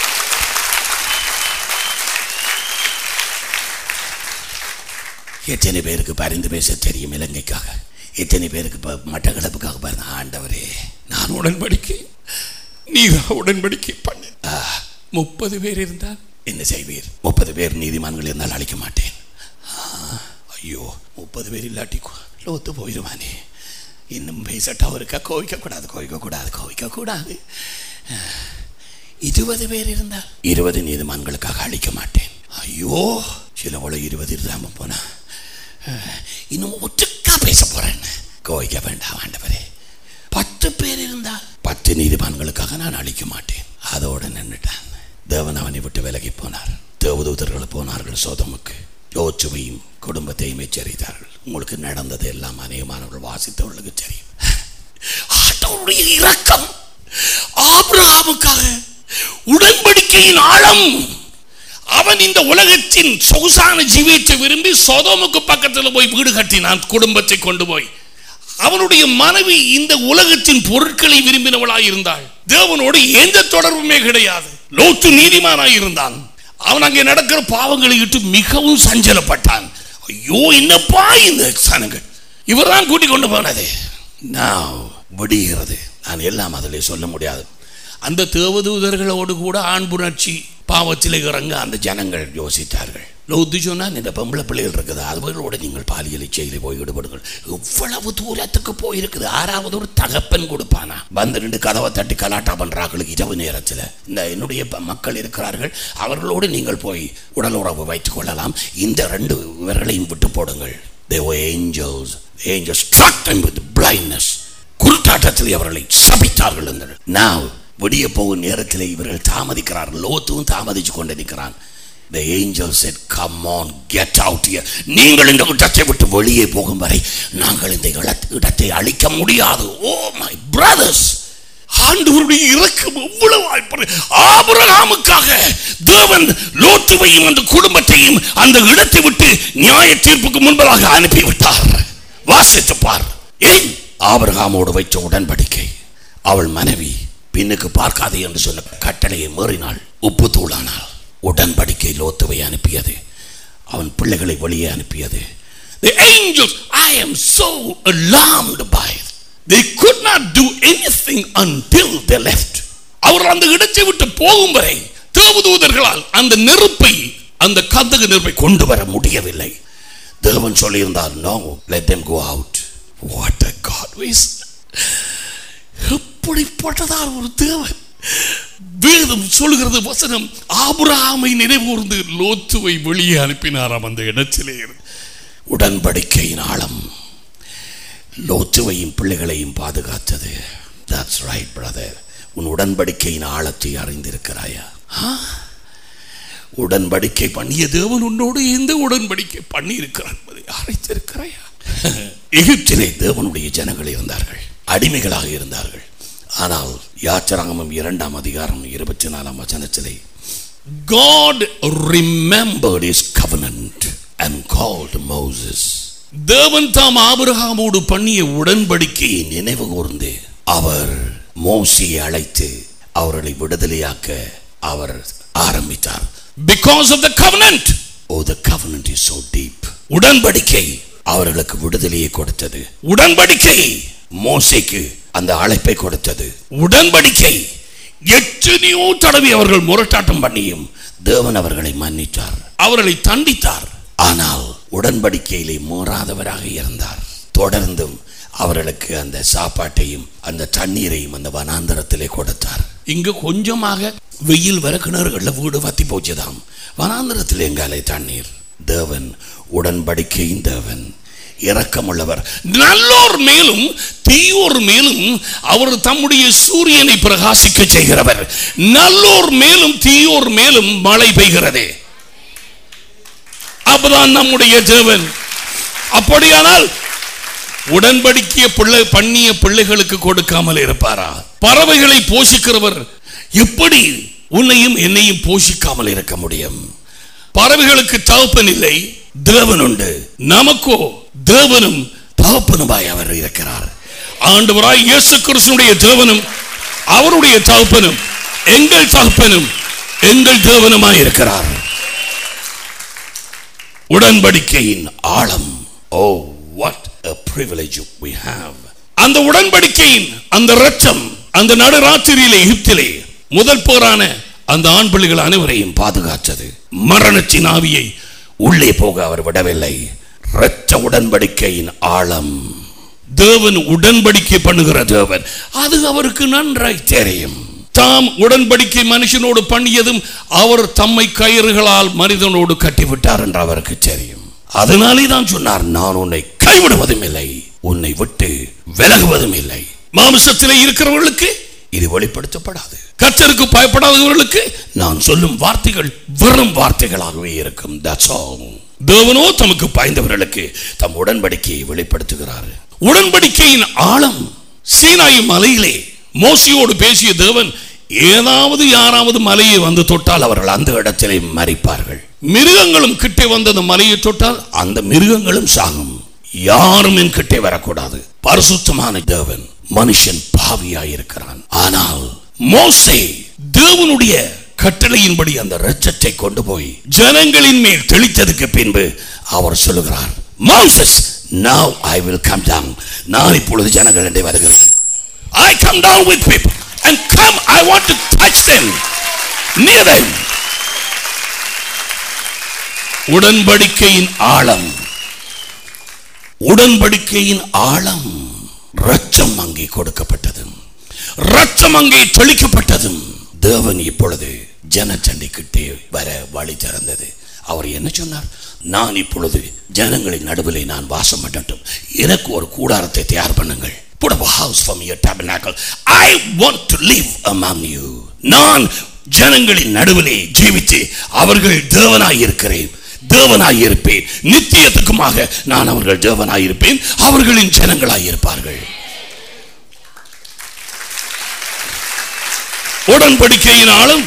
எத்தனை பேருக்கு பரிந்து பேச தெரியும் இலங்கைக்காக எத்தனை பேருக்கு ப- மட்டக்களப்புக்காக பாருங்க ஆண்டவரே நான் உடன்படிக்கை நீதான் உடன்படிக்கை பண்ணு ஆ, முப்பது பேர் இருந்தால் என்ன செய்வீர் முப்பது பேர் நீதிமான்கள் இருந்தால் அழிக்க மாட்டேன் ஆ, ஐயோ முப்பது பேர் இல்லாட்டி கொ- லோத்து போயிடுவானே இன்னும் பேசட்டா இருக்கா கோவிக்க கூடாது கோவிக்க கூடாது கோவிக்க கூடாது ஆ, இருபது பேர் இருந்தால் இருபது நீதிமான்களுக்காக அழிக்க மாட்டேன் ஐயோ சில போல இருபது இல்லாம போனா அஹ், இன்னும் ஒற்றுக்கா பேச போறேன் கோவிக்க வேண்டாம் ஆண்டவரே பத்து பேர் இருந்தால் பத்து நீதிமான்களுக்காக நான் அழிக்க மாட்டேன் அதோட நின்றுட்டான் தேவன் அவனை விட்டு விலகி போனார் தேவதூதர்கள் போனார்கள் சோதமுக்கு யோச்சுவையும் குடும்பத்தையும் எச்சரித்தார்கள் உங்களுக்கு நடந்தது எல்லாம் அநேகமானவர்கள் வாசித்தவர்களுக்கு தெரியும் ஆண்டவருடைய இரக்கம் ஆபிரகாமுக்காக உடன்படிக்கையின் ஆழம் அவன் இந்த உலகத்தின் சொகுசான ஜீவியத்தை விரும்பி சோதோமுக்கு பக்கத்தில் போய் வீடு கட்டினான் குடும்பத்தை கொண்டு போய் அவனுடைய மனைவி இந்த உலகத்தின் பொருட்களை விரும்பினவளாய் இருந்தாள் தேவனோடு எந்த தொடர்புமே கிடையாது லோத்து நீதிமானாய் இருந்தான் அவன் அங்கே நடக்கிற பாவங்களை இட்டு மிகவும் சஞ்சலப்பட்டான் ஐயோ என்னப்பா இந்த சனங்கள் இவர்தான் கூட்டிக் கொண்டு போனது நான் விடுகிறது நான் எல்லாம் அதிலே சொல்ல முடியாது அந்த தேவதூதர்களோடு கூட ஆண் புணர்ச்சி பாவத்தில் இறங்க அந்த ஜனங்கள் யோசித்தார்கள் லோத்து சொன்னால் இந்த பொம்பளை பிள்ளைகள் இருக்குது அதுகளோட நீங்கள் பாலியல் இச்சையில் போய் ஈடுபடுங்கள் இவ்வளவு தூரத்துக்கு போயிருக்குது ஆறாவது ஒரு தகப்பன் கொடுப்பானா வந்து ரெண்டு கதவை தட்டி கலாட்டா பண்றாங்களுக்கு இரவு நேரத்தில் இந்த என்னுடைய ப- மக்கள் இருக்கிறார்கள் அவர்களோடு நீங்கள் போய் உடல் உறவு வைத்துக் கொள்ளலாம் இந்த ரெண்டு இவர்களையும் விட்டு போடுங்கள் they were angels the angels struck them with blindness குருட்டாட்டத்தில் அவர்களை சபித்தார்கள் என்றார் now விடிய போகும் நேரத்தில் இவர்கள் தாமதிக்கிறார்கள் லோத்தும் தாமதிச்சு கொண்டு நிற்கிறான் The angel said, Come on, get out here. நீங்கள் இந்த இடத்தை விட்டு வெளியே போகும் வரை நாங்கள் இந்த இட- இடத்தை அழிக்க முடியாது ஓ மை பிரதர்ஸ் ஆண்டவருடைய இரக்கம் எவ்வளவு வாய்ப்பு ஆபிரகாமுக்காக தேவன் லோத்துவையும் அந்த குடும்பத்தையும் அந்த இடத்தை விட்டு நியாய தீர்ப்புக்கு முன்பதாக அனுப்பிவிட்டார் வாசித்து பார் ஏன் ஆபிரகாமோடு வைத்த உடன்படிக்கை அவள் மனைவி பின்னுக்கு பார்க்காதே என்று சொன்ன கட்டளையை மீறினாள் உப்பு தூளானாள் உடன்படிக்கை லோத்துவை அனுப்பியது அவன் பிள்ளைகளை வெளியே அனுப்பியது The angels, I am so alarmed by it. They could not do anything until they left. அவர்கள் அந்த இடத்தை விட்டு போகும் வரை தேவதூதர்களால் அந்த நெருப்பை அந்த கந்தக நெருப்பை கொண்டு வர முடியவில்லை தேவன் சொல்லியிருந்தார் no let them go out what a god we serve. எப்படிப்பட்டதார் ஒரு தேவன் வேதம் சொல்கிறது வசனம் ஆபிரகாமை நினைவூர்ந்து லோத்துவை வெளியே அனுப்பினாராம் அந்த இடத்திலே இருந்து. உடன்படிக்கையின் ஆழம் லோத்துவையும் பிள்ளைகளையும் பாதுகாத்தது that's right brother உன் உடன்படிக்கையின் ஆழத்தை அறிந்திருக்கிறாயா ஆ? உடன்படிக்கை பண்ணிய தேவன் உன்னோடு எந்த உடன்படிக்கை பண்ணி இருக்கிறார் என்பதை அறிந்திருக்கிறாயா எகிப்திலே தேவனுடைய ஜனங்கள் இருந்தார்கள் அடிமைகளாக இருந்தார்கள் ஆனால் யாத்திராகமம் இரண்டாம் அதிகாரம் இருபத்தி நாலாம் வசனத்திலே God remembered his covenant and called Moses தேவன் தாம் ஆபிரகாமோடு பண்ணிய உடன்படிக்கையை நினைவு கூர்ந்து அவர் மோசியை அழைத்து அவர்களை விடுதலையாக்க அவர் ஆரம்பித்தார் because of the covenant oh the covenant is so deep உடன்படிக்கை அவர்களுக்கு விடுதலையை கொடுத்தது உடன்படிக்கை மோசைக்கு அந்த அழைப்பை கொடுத்தது உடன்படிக்கை எத்தனையோ தடவை அவர்கள் முரட்டாட்டம் பண்ணியும் தேவன் அவர்களை மன்னித்தார் அவர்களை தண்டித்தார் ஆனால் உடன்படிக்கையிலே மீறாதவராக இருந்தார் தொடர்ந்தும் அவர்களுக்கு அந்த சாப்பாட்டையும் அந்த தண்ணீரையும் அந்த வனாந்தரத்திலே கொடுத்தார் இங்க கொஞ்சமாக வெயில் வர கிணறுகளில் வீடு வத்தி போச்சுதாம் வனாந்தரத்தில் எங்காலே தண்ணீர் தேவன் உடன்படிக்கையின் தேவன் இரக்கமுள்ளவர் நல்லோர் மேலும் தீயோர் மேலும் அவர் தம்முடைய சூரியனை பிரகாசிக்க செய்கிறவர் நல்லோர் மேலும் தீயோர் மேலும் மழை பெய்கிறது அப்பதான் நம்முடைய தேவன் அப்படியானால் உடன்படிக்கைய பிள்ளை பண்ணிய பிள்ளைகளுக்கு கொடுக்காமல் இருப்பாரா பறவைகளை போஷிக்கிறவர் எப்படி உன்னையும் என்னையும் போஷிக்காமல் இருக்க முடியும் பறவைகளுக்கு தகப்பன் இல்லை தேவன் உண்டு நமக்கோ தேவனும் தகப்பனுமாய் அவர் இருக்கிறார் ஆண்டவராய் இயேசு கிறிஸ்துடைய தேவனும் அவருடைய தகப்பனும் எங்கள் தகப்பனும் எங்கள் தேவனுமாய் இருக்கிறார் உடன்படிக்கையின் ஆழம் oh what a privilege we have அந்த உடன்படிக்கையின் அந்த இரத்தம் அந்த நடுராத்திரியிலே எகிப்திலே முதல் போரான அந்த ஆண் பிள்ளைகள் அனைவரையும் பாதுகாத்தது மரணத்தின் ஆவியை உள்ளே போக அவர் விடவில்லை இரத்த உடன்படிக்கையின் ஆழம் தேவன் உடன்படிக்கை பண்ணுகிற தேவன் அது அவருக்கு நன்றாய் தெரியும் தாம் உடன்படிக்கை மனுஷனோடு பண்ணியதும் அவர் தம்மை கயிறுகளால் மனிதனோடு கட்டிவிட்டார் என்று அவருக்கு தெரியும் அதனாலே தான் சொன்னார் நான் உன்னை கைவிடுவதும் இல்லை உன்னை விட்டு விலகுவதும் இல்லை மாமிசத்திலே இருக்கிறவர்களுக்கு இது வெளிப்படுத்தப்படாது கர்த்தருக்கு பயப்படாதவர்களுக்கு நான் சொல்லும் வார்த்தைகள் வெறும் வார்த்தைகளாகவே இருக்கும் That's all. தேவனோ தமக்கு பாய்ந்தவர்களுக்கு தம் உடன்படிக்கையை வெளிப்படுத்துகிறார் உடன்படிக்கையின் ஆழம் சீனாய் மலையிலே மோசியோடு பேசிய தேவன் ஏதாவது யாராவது மலையை வந்து தொட்டால் அவர்கள் அந்த இடத்திலே மறிப்பார்கள் மிருகங்களும் கிட்டே வந்து அந்த மலையை தொட்டால் அந்த மிருகங்களும் சாகும் யாரும் என் கிட்டே வரக்கூடாது பரிசுத்தமான தேவன் மனுஷன் பாவியாயிருக்கிறான் ஆனால் மோசே தேவனுடைய கட்டளையின்படி அந்த இரத்தத்தை கொண்டு போய் ஜனங்களின் மேல் தெளித்ததுக்கு பின்பு அவர் சொல்லுகிறார் Moses now I will come down நான் இப்பொழுது ஜனங்களிடையே வருகிறேன் I come down with people and come I want to touch them near them உடன்படிக்கையின் ஆழம் உடன்படிக்கையின் ஆழம் ரத்தம் அங்கே கொடுக்கப்பட்டதும் ரத்தம் அங்கே தெளிக்கப்பட்டதும் தேவன் இப்பொழுது ஜனச்சண்டைக்கிட்டே வர வழி திறந்தது அவர் என்ன சொன்னார் நான் இப்பொழுது ஜனங்களின் நடுவிலே நான் வாசம் பண்ணட்டும் எனக்கு ஒரு கூடாரத்தை தயார் பண்ணுங்கள் put up a house for me a tabernacle i want to live among you நான் ஜனங்களின் நடுவிலே ஜீவித்து அவர்கள் தேவனாய் இருக்கிறேன் தேவனாய் இருப்பேன் நித்தியத்துக்குமாக நான் அவர்கள் தேவனாய் இருப்பேன் அவர்களின் ஜனங்களாய் இருப்பார்கள் உடன்படிக்கையினாலும்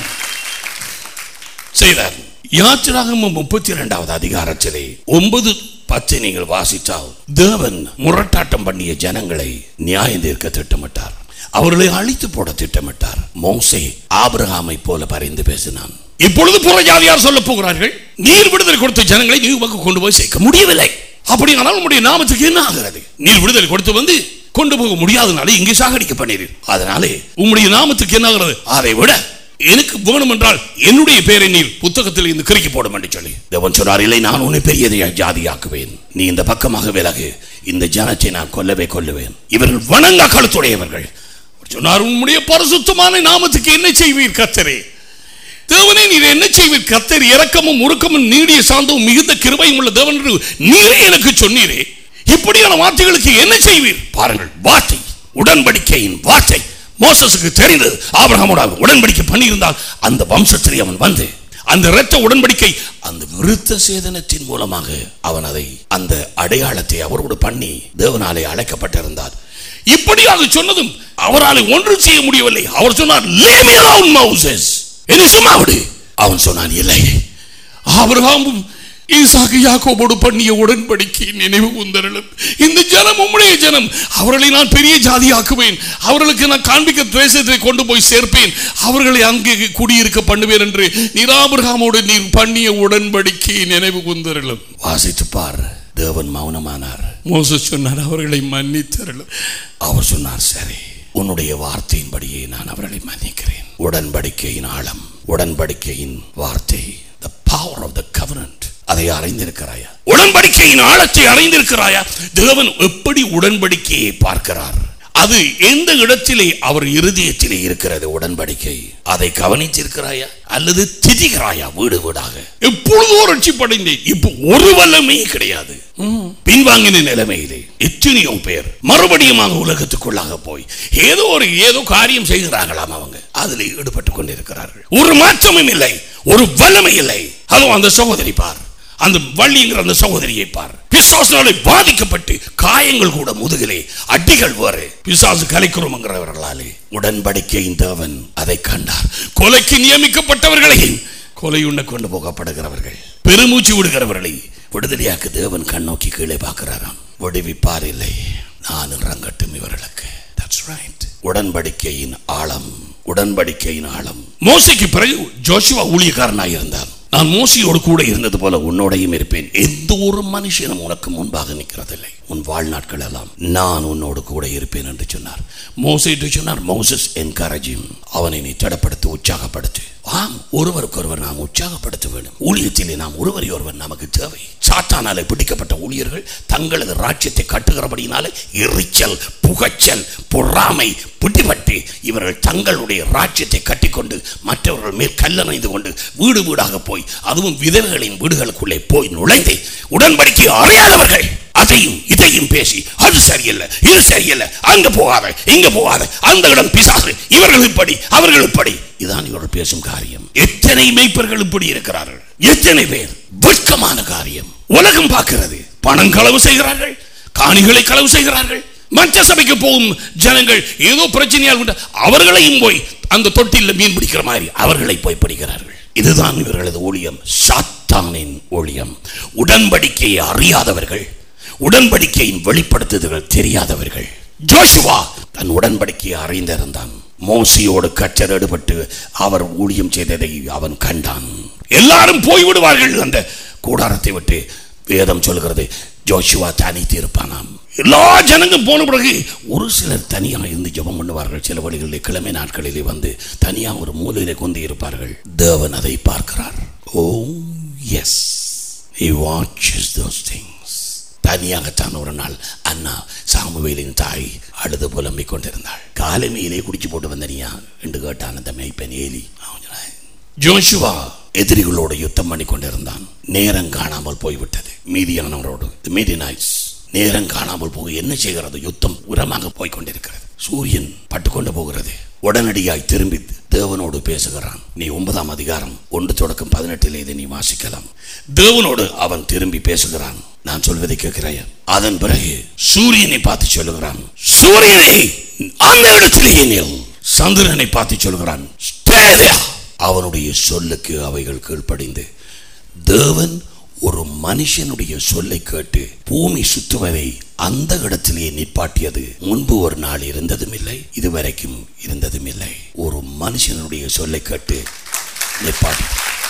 செய்தார் யாத்திராகமம் முப்பத்தி இரண்டாவது அதிகாரத்திலே ஒன்பது பச்சை நீங்கள் வாசித்தால் தேவன் முரட்டாட்டம் பண்ணிய ஜனங்களை நியாயம் தீர்க்க திட்டமிட்டார் அவர்களை அழித்து போட திட்டமிட்டார் மோசே ஆபிரகாமை போல பரிந்து பேசினான் இப்பொழுது புறஜாதியார் சொல்ல போகிறார்கள் நீர் விடுதலை கொடுத்த ஜனங்களை நீ உமக்கு கொண்டு போய் சேர்க்க முடியவில்லை அப்படியானால் உங்களுடைய நாமத்துக்கு என்ன ஆகிறது நீர் விடுதலை கொடுத்து வந்து கொண்டு போக முடியாதனால இங்கே சாகடிக்க பண்ணீர்கள் அதனாலே உம்முடைய நாமத்துக்கு என்ன ஆகிறது அதை விட எனக்கு வேணும் என்றால் என்னுடைய பேரை நீர் புத்தகத்தில் இருந்து கிறுக்கி போடும் என்று சொல்லி தேவன் சொன்னார் இல்லை நான் உன்னை பெரிய ஜாதியாக்குவேன் நீ இந்த பக்கமாக விலகு இந்த ஜனத்தை நான் கொல்லவே கொல்லுவேன் இவர்கள் வணங்க கழுத்துடையவர்கள் அவர் சொன்னார் உன்னுடைய பரிசுத்தமான நாமத்துக்கு என்ன செய்வீர் கத்தரே தேவனே நீர் என்ன செய்வீர் கத்தர் இரக்கமும் உருக்கமும் நீடிய சாந்தமும் மிகுந்த கிருபையும் உள்ள தேவன் என்று நீரே எனக்கு சொன்னீரே இப்படியான வார்த்தைகளுக்கு என்ன செய்வீர் பாருங்கள் வார்த்தை உடன்படிக்கையின் வார்த்தை மோசஸுக்கு தெரிந்தது ஆபிரகாமோட உடன்படிக்கை பண்ணியிருந்தால் அந்த வம்சத்திலே அவன் வந்து அந்த இரத்த உடன்படிக்கை அந்த விருத்த சேதனத்தின் மூலமாக அவன் அதை அந்த அடையாளத்தை அவரோடு பண்ணி தேவனாலே அழைக்கப்பட்டிருந்தார் இப்படியாக சொன்னதும் அவரால் ஒன்று செய்ய முடியவில்லை அவர் சொன்னார் "Leave me alone, Moses." என்னை சும்மா விடு அவன் சொன்னான் இல்லை ஆபிரகாமும் ஈசாக்கு யாக்கோபோடு பண்ணிய உடன்படிக்கை நினைவு குந்தரலும் இந்த ஜனம் உம்முடைய ஜனம் அவர்களை நான் பெரிய ஜாதியாக்குவேன் அவர்களுக்கு நான் காண்பிக்க தேசத்தை கொண்டு போய் சேர்ப்பேன் அவர்களை அங்கே குடியிருக்க பண்ணுவேன் என்று நீர் ஆபிரகாமோடு நீர் பண்ணிய உடன்படிக்கை நினைவு குந்தரலும் வாசித்து பார் தேவன் மௌனமானார் மோசஸ் சொன்னார் அவர்களை மன்னித்தரலும் அவர் சொன்னார் சரி உன்னுடைய வார்த்தையின்படியே நான் அவர்களை மன்னிக்கிறேன் உடன்படிக்கையின் ஆழம் உடன்படிக்கையின் வார்த்தை the power of the covenant அதை அறிந்திருக்கிறாயா உடன்படிக்கையின் ஆழத்தை அறிந்திருக்கிறாயா தேவன் எப்படி உடன்படிக்கையை பார்க்கிறார் அது எந்த இடத்திலே அவர் இருதயத்திலே இருக்கிறது உடன்படிக்கை அதை கவனிச்சிருக்கிறாயா அல்லது திதிகிறாயா வீடு வீடாக எப்பொழுதோ ரட்சிப்படைந்தேன் இப்போ ஒரு வல்லமே கிடையாது ம். பின்வாங்கின நிலைமையிலே எத்தனையோ பேர் மறுபடியுமாக உலகத்துக்குள்ளாக போய் ஏதோ ஒரு ஏதோ காரியம் செய்கிறார்களாம் அவங்க அதில் ஈடுபட்டு கொண்டிருக்கிறார்கள் ஒரு மாற்றமும் இல்லை ஒரு வல்லமை இல்லை அதுவும் அந்த சகோதரி பார் அந்த வள்ளிங்கிற அந்த சகோதரியை பார் பிசாசினாலே பாதிக்கப்பட்டு காயங்கள் கூட முதுகிலே அடிகள் வேறு பிசாசு கலைக்குறவங்கிறவர்களாலே உடன்படிக்கையின் தேவன் அதை கண்டார் கொலைக்கு நியமிக்கப்பட்டவர்களை கொலையுண்ண கொண்டு போகப்படுகிறவர்கள் பெருமூச்சு விடுகிறவர்களை விடுதலையாக்கு தேவன் கண்ணோக்கி கீழே பார்க்கிறாராம் விடுவிப்பார் இல்லை நான் இறங்கட்டும் இவர்களுக்கு That's right. உடன்படிக்கையின் ஆழம் உடன்படிக்கையின் ஆழம் மோசைக்கு பிறகு ஜோஷுவா ஊழியக்காரனாக இருந்தான் நான் மோசையோடு கூட இருந்தது போல உன்னோடையும் இருப்பேன் எந்த ஒரு மனுஷனும் உனக்கு முன்பாக நிற்கிறதில்லை உன் வாழ்நாட்கள் எல்லாம் நான் உன்னோடு கூட இருப்பேன் என்று சொன்னார் மோசைட்டு சொன்னார் மோசஸ் என்கரஜிம் அவனை நீ தடப்படுத்து உற்சாகப்படுத்து ஆம் ஒருவருக்கு ஒருவர் நாம் உற்சாகப்படுத்த வேண்டும் ஊழியத்திலே நாம் ஒருவரை ஒருவர் நமக்கு தேவை சாத்தானாலே பிடிக்கப்பட்ட ஊழியர்கள் தங்களது ராஜ்யத்தை கட்டுகிறபடினாலே எரிச்சல் புகைச்சல் பொறாமை பிடிபட்டு இவர்கள் தங்களுடைய ராஜ்யத்தை கட்டிக்கொண்டு மற்றவர்கள் மேல் கல்லணைந்து கொண்டு வீடு வீடாக போய் அதுவும் விதவைகளின் வீடுகளுக்குள்ளே போய் நுழைந்து உடன்படிக்கை அறியாதவர்கள் அதையும் இதையும் பேசி அது சரியில்லை இது சரியில்லை அங்க போகாத இங்க போகாத அந்த இடம் பிசாசு இவர்கள் இப்படி அவர்கள் இப்படி இதான் இவர்கள் பேசும் காரியம் எத்தனை மெய்ப்பர்கள் இப்படி இருக்கிறார்கள் எத்தனை பேர் வெட்கமான காரியம் உலகம் பார்க்கிறது பணம் களவு செய்கிறார்கள் காணிகளை களவு செய்கிறார்கள் மற்ற சபைக்கு போகும் ஜனங்கள் ஏதோ பிரச்சனையால் உண்டு அவர்களையும் போய் அந்த தொட்டில் மீன் பிடிக்கிற மாதிரி அவர்களை போய் பிடிக்கிறார்கள் இதுதான் இவர்களது ஊழியம் சாத்தானின் ஊழியம் உடன்படிக்கையை அறியாதவர்கள் உடன்படிக்கையின் வெளிப்படுத்துதல்கள் தெரியாதவர்கள் ஜோஷுவா தன் உடன்படிக்கையை அறிந்திருந்தான் மோசியோடு கச்சர் ஈடுபட்டு அவர் ஊழியம் செய்ததை அவன் கண்டான் எல்லாரும் போய்விடுவார்கள் அந்த கூடாரத்தை விட்டு வேதம் சொல்கிறது ஜோஷுவா தனித்து இருப்பானாம் எல்லா ஜனங்களும் போன பிறகு ஒரு சிலர் தனியாக இருந்து ஜெபம் பண்ணுவார்கள் சில வழிகளில் கிழமை நாட்களிலே வந்து தனியாக ஒரு மூலையிலே கொண்டு இருப்பார்கள் தேவன் அதை பார்க்கிறார் oh yes he watches those things தனியாகத்தான் ஒரு நாள் அண்ணா சாமுவேலின் தாய் அழுது புலம்பிக் கொண்டிருந்தாள் காலை மேலே குடிச்சு போட்டு வந்தனியா என்று கேட்டான் அந்த மெய்ப்பெண் ஏலி அவன் சொன்னான், ஜோஷுவா எதிரிகளோடு யுத்தம் பண்ணி கொண்டிருந்தான் நேரம் காணாமல் போய்விட்டது மீதியானவரோடு மீதினாய்ஸ் நேரம் காணாமல் போக என்ன செய்கிறது யுத்தம் உரமாக போய் கொண்டிருக்கிறது சூரியன் பட்டுக்கொண்டு போகிறது உடனடியாய் திரும்பி தேவனோடு பேசுகிறான் நீ ஒன்பதாம் அதிகாரம் ஒன்று தொடக்கம் பதினெட்டில் இதை நீ வாசிக்கலாம் தேவனோடு அவன் திரும்பி பேசுகிறான் நான் சொல்வதை கேட்கிறாயா அதன் பிறகு சூரியனை பார்த்து சொல்லுகிறான் சூரியனை அந்த இடத்திலேயே நில் சந்திரனை பார்த்து சொல்லுகிறான் "Stay there." அவனுடைய சொல்லுக்கு அவைகள் கீழ்ப்படிந்து தேவன் ஒரு மனுஷனுடைய சொல்லை கேட்டு பூமி சுற்றுவதை அந்த இடத்திலே நிப்பாட்டியது முன்பு ஒரு நாள் இருந்ததும் இல்லை இதுவரைக்கும் இருந்ததும் இல்லை ஒரு மனுஷனுடைய சொல்லை கேட்டு நிப்பாட்டி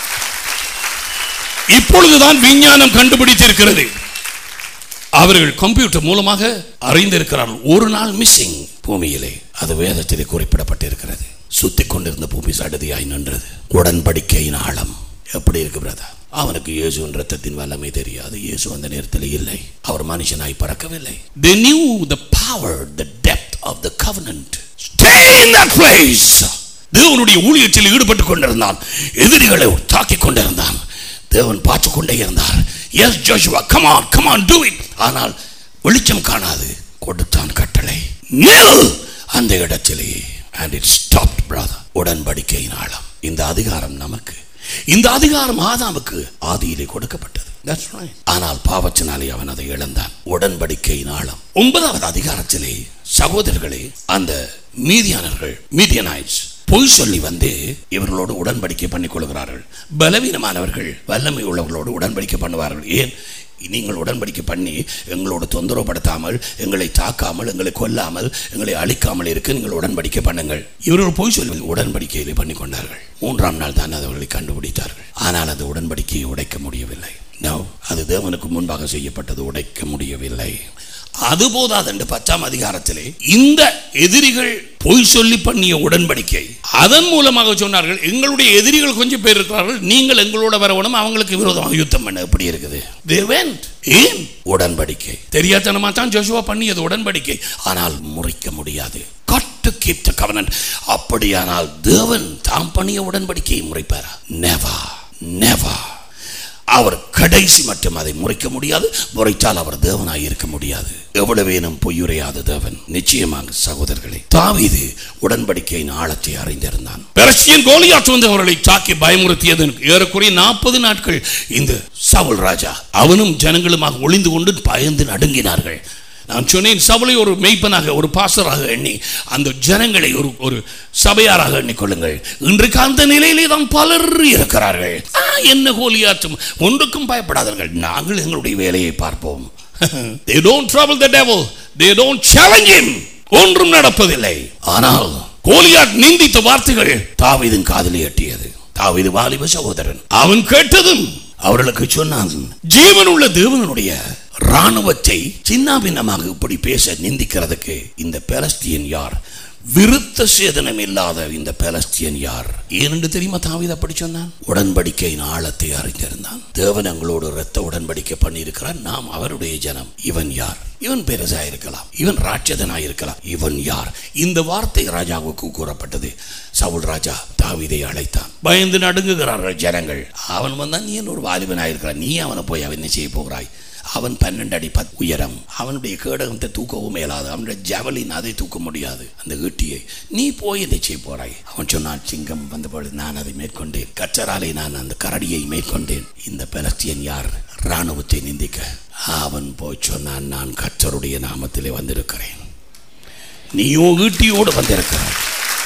இப்பொழுதுதான் விஞ்ஞானம் கண்டுபிடித்திருக்கிறது அவர்கள் கம்ப்யூட்டர் மூலமாக அறிந்திருக்கிறார்கள் ஒரு நாள் மிஸ்ஸிங் பூமியிலே அது வேதத்திலே குறிப்பிடப்பட்டிருக்கிறது சுத்தி கொண்டிருந்த பூமி சடுதியாய் நின்றது உடன்படிக்கையின் ஆழம் எப்படி இருக்கு பிரதா அவனுக்கு இயேசுவின் ரத்தத்தின் வல்லமை தெரியாது இயேசு அந்த நேரத்தில் இல்லை அவர் மனுஷனாய் பறக்கவில்லை they knew the power the depth of the covenant stay in that place தேவனுடைய ஊழியத்தில் ஈடுபட்டு கொண்டிருந்தான் எதிரிகளை தாக்கிக் கொண்டிருந்தான் தேவன் பார்த்து கொண்டே இருந்தார் yes Joshua come on come on do it ஆனால் வெளிச்சம் காணாது கொடுத்தான் கட்டளை நில் அந்த இடத்திலே அண்ட் இட் ஸ்டாப்ட் பிரதர் உடன்படிக்கையின் ஆழம் இந்த அதிகாரம் நமக்கு இந்த அதிகாரம் ஆதாமுக்கு ஆதியிலே கொடுக்கப்பட்டது That's right. ஆனால் பாவத்தினாலே அவன் அதை இழந்தான் உடன்படிக்கையின் ஆழம் ஒன்பதாவது அதிகாரத்திலே சகோதரர்களே அந்த மீதியானர்கள் மீதியனாய்ஸ் பொய் சொல்லி வந்து இவர்களோடு உடன்படிக்கை பண்ணிக் கொள்கிறார்கள் பலவீனமானவர்கள் வல்லமை உள்ளவர்களோடு உடன்படிக்கை பண்ணுவார்கள் ஏன் நீங்கள் உடன்படிக்கை பண்ணி எங்களோடு தொந்தரவுப்படுத்தாமல் எங்களை தாக்காமல் எங்களை கொல்லாமல் எங்களை அழிக்காமல் இருக்க நீங்கள் உடன்படிக்கை பண்ணுங்கள் இவர்கள் பொய் சொல்லி உடன்படிக்கையிலே பண்ணி கொண்டார்கள் மூன்றாம் நாள் தான் அவர்களை கண்டுபிடித்தார்கள் ஆனால் அந்த உடன்படிக்கையை உடைக்க முடியவில்லை நோ அது தேவனுக்கு முன்பாக செய்யப்பட்டது உடைக்க முடியவில்லை அது போதாது என்று பத்தாம் அதிகாரத்திலே இந்த எதிரிகள் பொய் சொல்லி பண்ணிய உடன்படிக்கை அதன் மூலமாக சொன்னார்கள் எங்களுடைய எதிரிகள் கொஞ்சம் பேர் இருக்கிறார்கள் நீங்கள் எங்களோட வரவணும் அவங்களுக்கு விரோதமாக யுத்தம் பண்ண எப்படி இருக்குது They went. ஏன் உடன்படிக்கை தெரியாதனமா தான் ஜோஷுவா பண்ணியது உடன்படிக்கை ஆனால் முறிக்க முடியாது Got to keep the covenant. அப்படியானால் தேவன் தாம் பண்ணிய உடன்படிக்கையை முறைப்பாரா never never அவர் கடைசி மட்டும் அதை முறைக்க முடியாது முறைத்தால் அவர் தேவனாய் இருக்க முடியாது எவ்வளவேனும் பொய்யுரையாத தேவன் நிச்சயமாக சகோதரர்களே தாவீது உடன்படிக்கையின் ஆழத்தை அறிந்திருந்தான் பெரசியன் கோலியாத் வந்து அவர்களை தாக்கி பயமுறுத்தியது ஏறக்குறைய நாற்பது நாட்கள் இந்த சவுல் ராஜா அவனும் ஜனங்களுமாக ஒளிந்து கொண்டு பயந்து நடுங்கினார்கள் நான் சொன்னேன் சபலை ஒரு மெய்ப்பனாக ஒரு பாசராக எண்ணி அந்த ஜனங்களை ஒரு ஒரு சபையாராக எண்ணிக்கொள்ளுங்கள் இன்றைக்கு அந்த நிலையிலே தான் பலர் இருக்கிறார்கள் ஆ, என்ன கோலியாற்றும் ஒன்றுக்கும் பயப்படாதீர்கள் நாங்கள் எங்களுடைய வேலையை பார்ப்போம் they don't trouble the devil they don't challenge him ஒன்றும் நடப்பதில்லை ஆனால் கோலியாட் நிந்தித்த வார்த்தைகள் தாவீதின் காதிலே எட்டியது தாவீது வாலிப சகோதரன் அவன் கேட்டதும் அவர்களுக்கு சொன்னான் ஜீவனுள்ள தேவனுடைய ராணுவத்தை சின்ன பின்னமாக இப்படி பேச நிந்திக்கிறதுக்கு இந்த பெலஸ்தியன் யார் விருத்த சேதனம் இல்லாத இந்த பெலஸ்தியன் யார் ஏனென்று தெரியுமா தாவீது அப்படி சொன்னான் உடன்படிக்கையின் ஆழத்தை அறிந்திருந்தான் தேவன் எங்களோடு இரத்த உடன்படிக்கை பண்ணியிருக்கிறார் நாம் அவருடைய ஜனம் இவன் யார் இவன் பெருசா இருக்கலாம் இவன் ராட்சதனா இருக்கலாம் இவன் யார் இந்த வார்த்தை ராஜாவுக்கு கூறப்பட்டது சவுல் ராஜா தாவீதை அழைத்தான் பயந்து நடுங்குகிறார்கள் ஜனங்கள் அவன் வந்தான் நீ ஒரு வாலிபனாயிருக்கிறான் நீ அவனை போய் அவன் என்ன செய்ய போகிறாய் அவன் பன்னெண்டு அடி பத் உயரம் அவனுடைய கேடகத்தை தூக்கவும் மேலாது அவனுடைய ஜவலின் அதை தூக்க முடியாது அந்த ஈட்டியை நீ போய் இதை செய்ய போறாய் அவன் சொன்னான் சிங்கம் வந்த பொழுது நான் அதை மேற்கொண்டேன் கச்சராலை நான் அந்த கரடியை மேற்கொண்டேன் இந்த பெலஸ்தியன் யார் இராணுவத்தை நிந்திக்க அவன் போய் சொன்னான் நான் கச்சருடைய நாமத்திலே வந்திருக்கிறேன் நீயோ ஈட்டியோடு வந்திருக்கிறாய்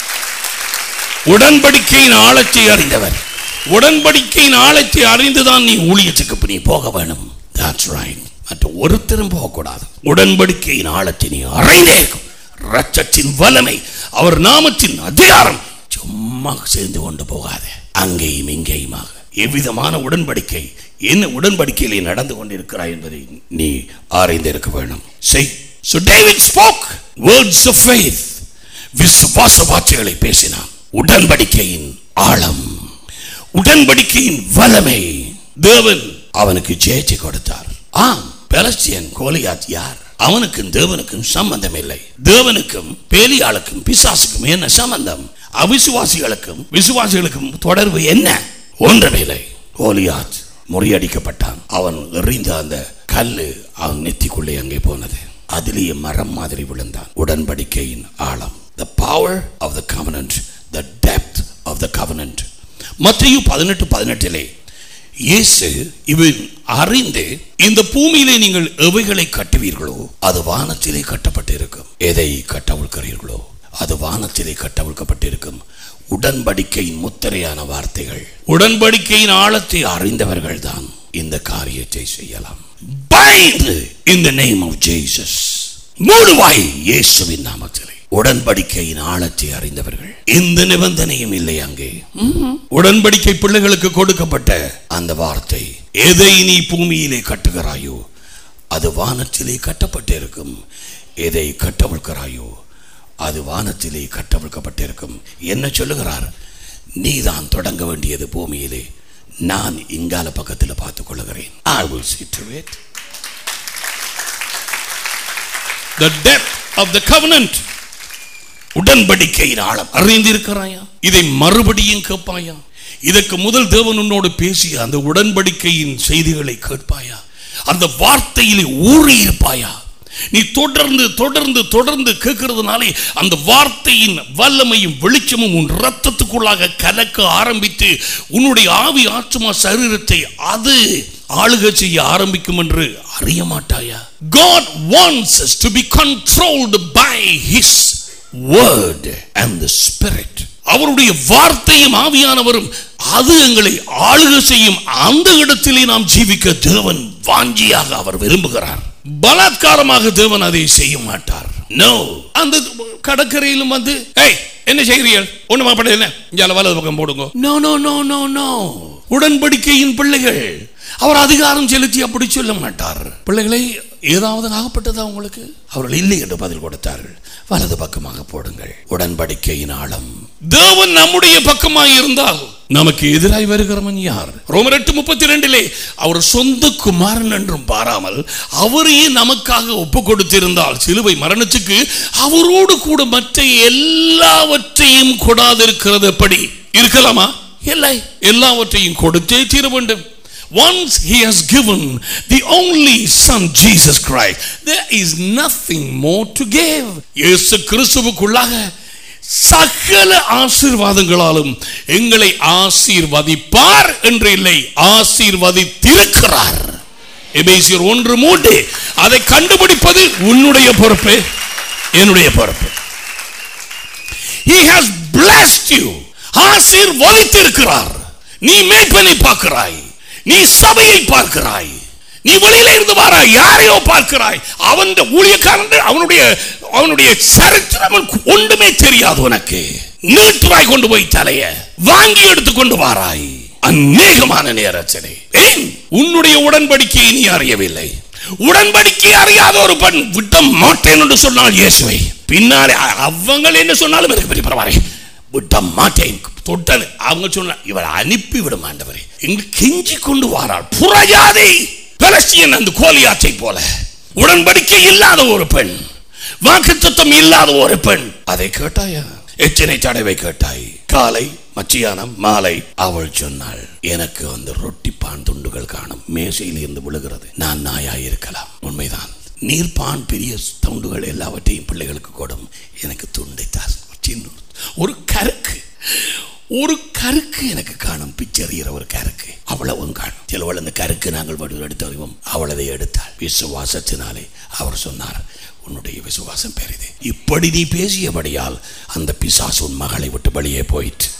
உடன்படிக்கையின் ஆழத்தை அறிந்தவர் உடன்படிக்கையின் ஆழத்தை அறிந்துதான் நீ ஊழியத்துக்கு நீ போக வேணும் That's right. மற்ற ஒருத்தரும் போகக்கூடாது உடன்படிக்கையின் ஆழத்தை நீ அறிந்தே இருக்கும் ரத்தத்தின் வல்லமை அவர் நாமத்தின் அதிகாரம் சும்மா சேர்ந்து கொண்டு போகாத அங்கேயும் இங்கேயுமாக எவ்விதமான உடன்படிக்கை என்ன உடன்படிக்கையிலே நடந்து கொண்டிருக்கிறாய் என்பதை நீ ஆராய்ந்திருக்க வேண்டும் செய் So David spoke words of faith விசுவாச வார்த்தைகளை பேசினான் உடன்படிக்கையின் ஆழம் உடன்படிக்கையின் வல்லமை தேவன் அவனுக்கு ஜெயிச்சு கொடுத்தார் ஆம் பெலஸ்தியன் கோலியாத் யார் அவனுக்கும் தேவனுக்கும் சம்பந்தம் இல்லை தேவனுக்கும் பேலியாளுக்கும் பிசாசுக்கும் என்ன சம்பந்தம் அவிசுவாசிகளுக்கும் விசுவாசிகளுக்கும் தொடர்பு என்ன ஒன்றுமில்லை கோலியாத் முறியடிக்கப்பட்டான் அவன் எறிந்த அந்த கல்லு அவன் நெத்திக்குள்ளே அங்கே போனது அதிலேயே மரம் மாதிரி விழுந்தான் உடன்படிக்கையின் ஆழம் the power of the covenant the depth of the covenant மத்திய பதினெட்டு பதினெட்டிலே இயேசு இவன் அறிந்து இந்த பூமியிலே நீங்கள் எவைகளை கட்டுவீர்களோ அது வானத்திலே கட்டப்பட்டிருக்கும் எதை கட்டவிழ்க்கிறீர்களோ அது வானத்திலே கட்டவிழ்க்கப்பட்டிருக்கும் உடன்படிக்கையின் முத்திரையான வார்த்தைகள் உடன்படிக்கையின் ஆழத்தை அறிந்தவர்கள் தான் இந்த காரியத்தை செய்யலாம் bind in the name of Jesus மூடுவாய் இயேசுவின் நாமத்திலே உடன்படிக்கையின் ஆழத்தை அறிந்தவர்கள் எந்த நிபந்தனையும் இல்லை அங்கே உடன்படிக்கை பிள்ளைகளுக்கு கொடுக்கப்பட்ட அந்த வார்த்தை எதை நீ பூமியிலே கட்டுகிறாயோ அது வானத்திலே கட்டப்பட்டிருக்கும் எதை கட்டவிழ்க்கிறாயோ அது வானத்திலே கட்டவிழ்க்கப்பட்டிருக்கும் என்ன சொல்லுகிறார் நீதான் தொடங்க வேண்டியது பூமியிலே நான் இங்கால பக்கத்தில் பார்த்துக் கொள்ளுகிறேன் I will see to it the depth of the covenant உடன்படிக்கையின் ஆழம் அறிந்திருக்கிறாயா இதை மறுபடியும் கேட்பாயா இதற்கு முதல் தேவன் உன்னோடு பேசிய அந்த உடன்படிக்கையின் செய்திகளை கேட்பாயா அந்த வார்த்தையிலே ஊறி இருப்பாயா நீ தொடர்ந்து தொடர்ந்து தொடர்ந்து கேட்கறதுனாலே அந்த வார்த்தையின் வல்லமையும் வெளிச்சமும் உன் ரத்தத்துக்குள்ளாக கலக்க ஆரம்பித்து உன்னுடைய ஆவி ஆத்மா சரீரத்தை அது ஆளுகை செய்ய ஆரம்பிக்கும் என்று அறிய மாட்டாயா God wants us to be controlled by his word and the spirit அவருடைய வார்த்தையும் ஆவியானவரும் அது எங்களை ஆளுகை செய்யும் அந்த இடத்திலே நாம் ஜீவிக்க தேவன் வாஞ்சியாக அவர் விரும்புகிறார் பலாத்காரமாக தேவன் அதை செய்ய மாட்டார் நோ அந்த கடற்கரையிலும் வந்து ஏய் என்ன செய்கிறீர்கள் ஒண்ணுமா படம் என்ன இங்க வலது பக்கம் போடுங்க no no no no no உடன்படிக்கையின் பிள்ளைகள் அவர் அதிகாரம் செலுத்தி அப்படி சொல்ல மாட்டார் பிள்ளைகளை ஏதாவது ஆகப்பட்டதா உங்களுக்கு அவர்கள் இல்லை என்று பதில் கொடுத்தார்கள் வலது பக்கமாக போடுங்கள் உடன்படிக்கையின் ஆழம் தேவன் நம்முடைய பக்கமாக இருந்தால் நமக்கு எதிராய் வருகிறவன் யார் ரோமர் எட்டு முப்பத்தி ரெண்டிலே அவர் சொந்த குமாரன் என்றும் பாராமல் அவரையே நமக்காக ஒப்பு கொடுத்திருந்தால் சிலுவை மரணத்துக்கு அவரோடு கூட மற்ற எல்லாவற்றையும் கொடாதிருக்கிறது எப்படி இருக்கலாமா இல்லை எல்லாவற்றையும் கொடுத்தே தீர வேண்டும் Once he has given the only son Jesus Christ, there is nothing more to give. இயேசு கிறிஸ்துவுக்குள்ளாக சகல ஆசீர்வாதங்களாலும் எங்களை ஆசீர்வதிப்பார் என்று இல்லை ஆசீர்வதித்திருக்கிறார் எபேசியர் ஒன்று மூன்று அதை கண்டுபிடிப்பது உன்னுடைய பொறுப்பு என்னுடைய பொறுப்பு he has blessed you ஆசீர்வதித்திருக்கிறார் நீ மேய்ப்பனை பார்க்கிறாய் நீ சபையை பார்க்கிறாய் நீ வெளியில இருந்து வாராய் யாரையோ பார்க்கிறாய் அவன் ஊழியக்காரன் அவனுடைய அவனுடைய சரித்திரம் ஒன்றுமே தெரியாது உனக்கு நீட்டுவாய் கொண்டு போய் தலைய வாங்கி எடுத்து கொண்டு வாராய் அநேகமான நேரத்திலே ஏன் உன்னுடைய உடன்படிக்கையை நீ அறியவில்லை உடன்படிக்கை அறியாத ஒரு பெண் விட்ட மாட்டேன் என்று சொன்னால் இயேசுவை பின்னாலே அவங்க என்ன சொன்னாலும் எனக்கு பெரிய பரவாயில்லை விட்ட மாட்டேன் தொட்டது அவங்க சொன்ன இவரை அனுப்பி விட மாண்டவரே எங்க கெஞ்சி கொண்டு வாராள் புறஜாதை பெலஸ்டியன் அந்த கோலியாச்சை போல உடன்படிக்கை இல்லாத ஒரு பெண் வாக்குத்தத்தம் இல்லாத ஒரு பெண் அதை கேட்டாயா எத்தனை தடவை கேட்டாய் காலை மச்சியானம் மாலை அவள் சொன்னாள் எனக்கு அந்த ரொட்டி பான் துண்டுகள் காணும் மேசையில் இருந்து விழுகிறது நான் நாயாய் இருக்கலாம் உண்மைதான் நீர் பான் பெரிய துண்டுகள் எல்லாவற்றையும் பிள்ளைகளுக்கு கொடும் எனக்கு துண்டைத்தார் சின்ன ஒரு கருக்கு ஒரு கருக்கு எனக்கு காணும் பிச்சறிகிற ஒரு கருக்கு அவ்வளவும் காணும் சிலவள் அந்த கருக்கு நாங்கள் வடிவில் எடுத்து அறிவோம் அவள் அதை எடுத்தாள் விசுவாசத்தினாலே அவர் சொன்னார் உன்னுடைய விசுவாசம் பெரிது இப்படி நீ பேசியபடியால் அந்த பிசாசு உன் மகளை விட்டு வெளியே போயிற்று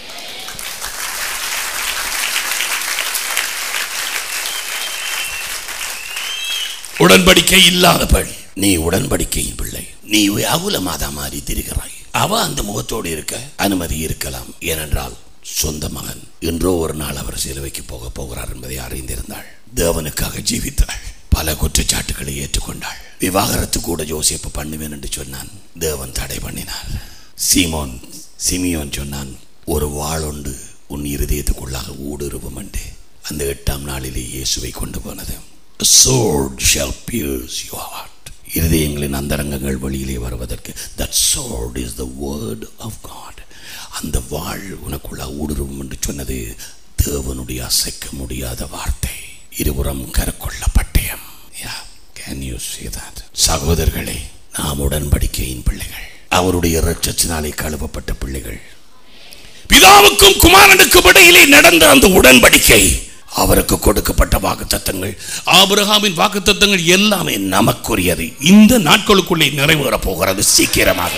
உடன்படிக்கை இல்லாத பெண் நீ உடன்படிக்கையின் பிள்ளை நீ அகுல மாதா மாறி திரிகிறாய் அவ அந்த முகத்தோடு இருக்க அனுமதி இருக்கலாம் ஏனென்றால் சொந்த மகன் என்றோ ஒரு நாள் அவர் சிலுவைக்கு போக போகிறார் என்பதை அறிந்திருந்தாள் தேவனுக்காக ஜீவித்தாள் பல குற்றச்சாட்டுகளை ஏற்றுக்கொண்டாள் விவாகரத்து கூட ஜோசியப்பு பண்ணுவேன் என்று சொன்னான் தேவன் தடை பண்ணினார் சீமோன் சிமியோன் சொன்னான் ஒரு வாளுண்டு உன் இருதயத்துக்குள்ளாக ஊடுருவும் என்று அந்த எட்டாம் நாளிலே இயேசுவை கொண்டு போனது A sword shall pierce your heart. இருதயங்களின் அந்தரங்கங்கள் வெளியிலே வருவதற்கு that sword is the word of God அந்த வாழ் உனக்குள்ள ஊடுருவும் என்று சொன்னது தேவனுடைய அசைக்க முடியாத வார்த்தை இருபுறம் கருக்கொள்ள பட்டயம் yeah can you see that சகோதரர்களே நாம் உடன்படிக்கையின் பிள்ளைகள் அவருடைய இரட்சத்தினாலே கழுவப்பட்ட பிள்ளைகள் பிதாவுக்கும் குமாரனுக்கும் இடையிலே நடந்த அந்த உடன்படிக்கை அவருக்கு கொடுக்கப்பட்ட வாக்குத்தத்தங்கள் ஆபிரகாமின் வாக்குத்தத்தங்கள் எல்லாமே நமக்குரியது இந்த நாட்களுக்குள்ளே நிறைவேறப் போகிறது சீக்கிரமாக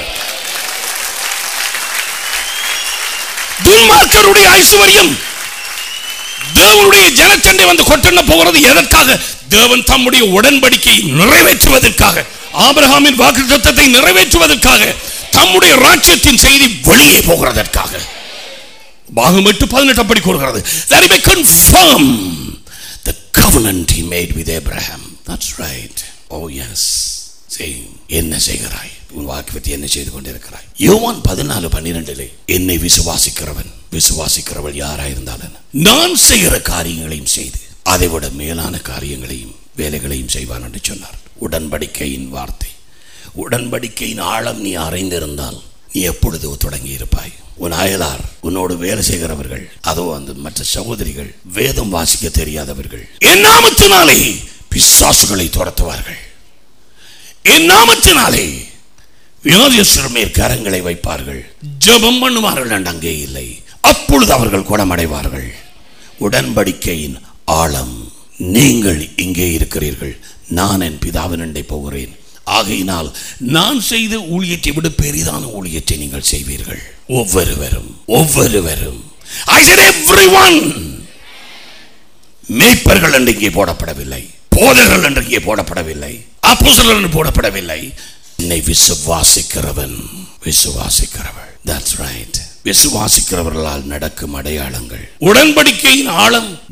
துன்மார்க்கருடைய ஐஸ்வர்யம் தேவனுடைய ஜனச்சண்டை வந்து கொட்டண்ண போகிறது எதற்காக தேவன் தம்முடைய உடன்படிக்கையை நிறைவேற்றுவதற்காக ஆபிரகாமின் வாக்குத்தத்தத்தை நிறைவேற்றுவதற்காக தம்முடைய ராஜ்யத்தின் செய்தி வெளியே போகிறதற்காக பாகம் எட்டு பதினெட்டு அப்படி கூறுகிறது that he may confirm the covenant he made with Abraham that's right oh yes see என்ன செய்கிறாய் உன் வாக்குவத்தை என்ன செய்து கொண்டிருக்கிறாய் யோவான் பதினாலு பன்னிரெண்டிலே என்னை விசுவாசிக்கிறவன் விசுவாசிக்கிறவள் யாராயிருந்தாலும் நான் செய்கிற காரியங்களையும் செய்து அதை விட மேலான காரியங்களையும் வேலைகளையும் செய்வான் என்று சொன்னார் உடன்படிக்கையின் வார்த்தை உடன்படிக்கையின் ஆழம் நீ அறிந்திருந்தால் நீ எப்பொழுது தொடங்கி இருப்பாய் உன் அயலார் உன்னோடு வேலை செய்கிறவர்கள் அதோ அந்த மற்ற சகோதரிகள் வேதம் வாசிக்க தெரியாதவர்கள் என் நாமத்தினாலே பிசாசுகளை துரத்துவார்கள் என் நாமத்தினாலே வியாதியஸ்வரர் மேல் கரங்களை வைப்பார்கள் ஜெபம் பண்ணுவார்கள் என்று அங்கே இல்லை அப்பொழுது அவர்கள் குணமடைவார்கள் உடன்படிக்கையின் ஆழம் நீங்கள் இங்கே இருக்கிறீர்கள் நான் என் பிதாவினண்டை போகிறேன் ஆகையினால் நான் செய்த ஊழியத்தை விட பெரிதான ஊழியத்தை நீங்கள் செய்வீர்கள் ஒவ்வொருவரும் ஒவ்வொருவரும் I said everyone மேய்ப்பர்கள் என்று இங்கே போடப்படவில்லை போதர்கள் என்று இங்கே போடப்படவில்லை அப்போஸ்தலர் என்று போடப்படவில்லை என்னை விசுவாசிக்கிறவன் விசுவாசிக்கிறவள் that's right விசுவாசிக்கிறவர்களால் நடக்கும் அடையாளங்கள் உடன்படிக்கையின் ஆழம்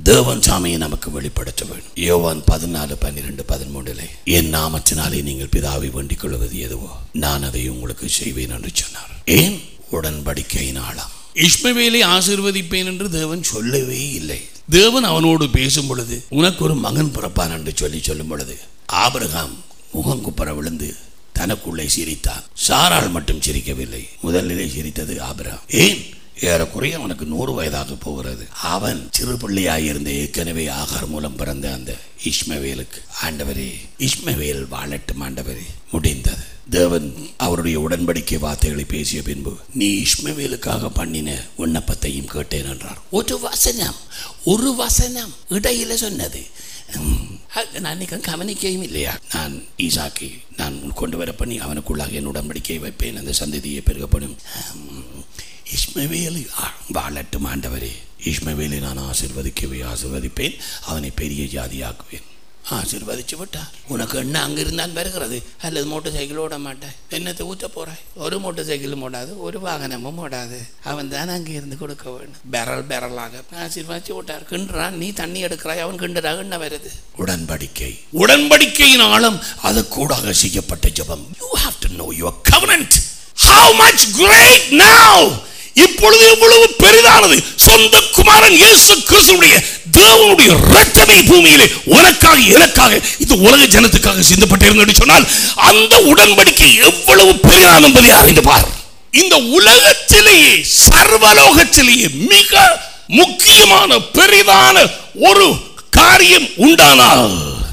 தேவன் சாமியை நமக்கு வெளிப்படுத்த வேண்டும் யோவான் பதினாலு பன்னிரெண்டு பதிமூன்றிலே என் நாமத்தினாலே நீங்கள் பிதாவை வேண்டிக் கொள்வது எதுவோ நான் அதை உங்களுக்கு செய்வேன் என்று சொன்னார் ஏன் உடன்படிக்கையின் ஆழம் இஸ்மவேலை ஆசீர்வதிப்பேன் என்று தேவன் சொல்லவே இல்லை தேவன் அவனோடு பேசும் பொழுது உனக்கு ஒரு மகன் பிறப்பான் என்று சொல்லி சொல்லும் பொழுது ஆபிரகாம் முகங்குப்புற விழுந்து தனக்குள்ளே சிரித்தான் சாராள் மட்டும் சிரிக்கவில்லை முதலிலே சிரித்தது ஆபிரகாம் ஏன் ஏறக்குறைய அவனுக்கு நூறு வயதாக போகிறது அவன் சிறு பிள்ளையாயிருந்த ஏற்கனவே ஆகார் மூலம் பிறந்த அந்த இஸ்மவேலுக்கு ஆண்டவரே இஸ்மவேல் வாழட்டும் ஆண்டவரே முடிந்தது தேவன் அவருடைய உடன்படிக்கை வார்த்தைகளை பேசிய பின்பு நீ இஸ்மவேலுக்காக பண்ணின விண்ணப்பத்தையும் கேட்டேன் என்றார் ஒரு வசனம் ஒரு வசனம் இடையில சொன்னது உம், அது நான் இன்னைக்கு கவனிக்கையும் இல்லையா நான் ஈசாக்கி நான் கொண்டு வர பண்ணி அவனுக்குள்ளாக என் உடன்படிக்கை வைப்பேன் அந்த சந்ததியை பெருகப்படும் உம், இஸ்மவேலு ஆ- வாழட்டும் ஆண்டவரே இஸ்மவேலை நான் ஆசிர்வதிக்கவே ஆசிர்வதிப்பேன் அவனை பெரிய ஜாதியாக்குவேன் ஆசிர்வதிச்சு விட்டார் உனக்கு என்ன அங்க இருந்தால் வருகிறது அல்லது மோட்டர் சைக்கிள் ஓட மாட்டேன் என்னத்தை ஊற்ற போறாய் ஒரு மோட்டர் சைக்கிளும் ஓடாது ஒரு வாகனமும் ஓடாது அவன் தான் அங்கே இருந்து கொடுக்க வேண்டும் பெரல் பெரலாக ஆசீர்வதிச்சு விட்டார் கிண்டுறான் நீ தண்ணி எடுக்கிறாய் அவன் கிண்டுறாக என்ன வருது உடன்படிக்கை உடன்படிக்கையின் ஆழம் அது கூடாக செய்யப்பட்ட ஜெபம் you have to know your covenant how much great now இப்பொழுது எவ்வளவு பெரிதானது சொந்த குமாரன் இயேசு கிறிஸ்துடைய தேவனுடைய ரத்தமே பூமியிலே உனக்காக எனக்காக இந்த உலக ஜனத்துக்காக சிந்தப்பட்டிருந்தது என்று சொன்னால் அந்த உடன்படிக்கை எவ்வளவு பெரிதான என்பதை அறிந்து பார் இந்த உலகத்திலேயே சர்வலோகத்திலேயே மிக முக்கியமான பெரிதான ஒரு காரியம் உண்டானால்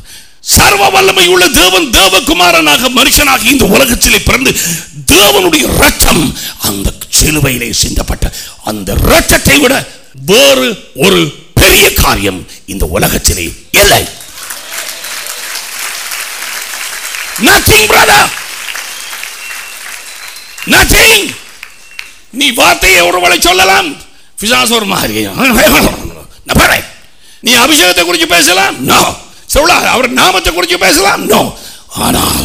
சர்வ வல்லமை உள்ள தேவன் தேவகுமாரனாக மனுஷனாக இந்த உலகத்திலே பிறந்து தேவனுடைய ரத்தம் அந்த சிலுவையிலே சிந்தப்பட்ட அந்த ரத்தத்தை விட வேறு ஒரு பெரிய காரியம் இந்த உலகத்திலே இல்லை nothing brother nothing நீ வார்த்தையை ஒருவரை சொல்லலாம் பிசாசு ஒரு மாதிரி நான் பாரேன். நீ அபிஷேகத்தை குறித்து பேசலாம் நோ சொல்ல அவர் நாமத்தை குறித்து பேசலாம் நோ ஆனால்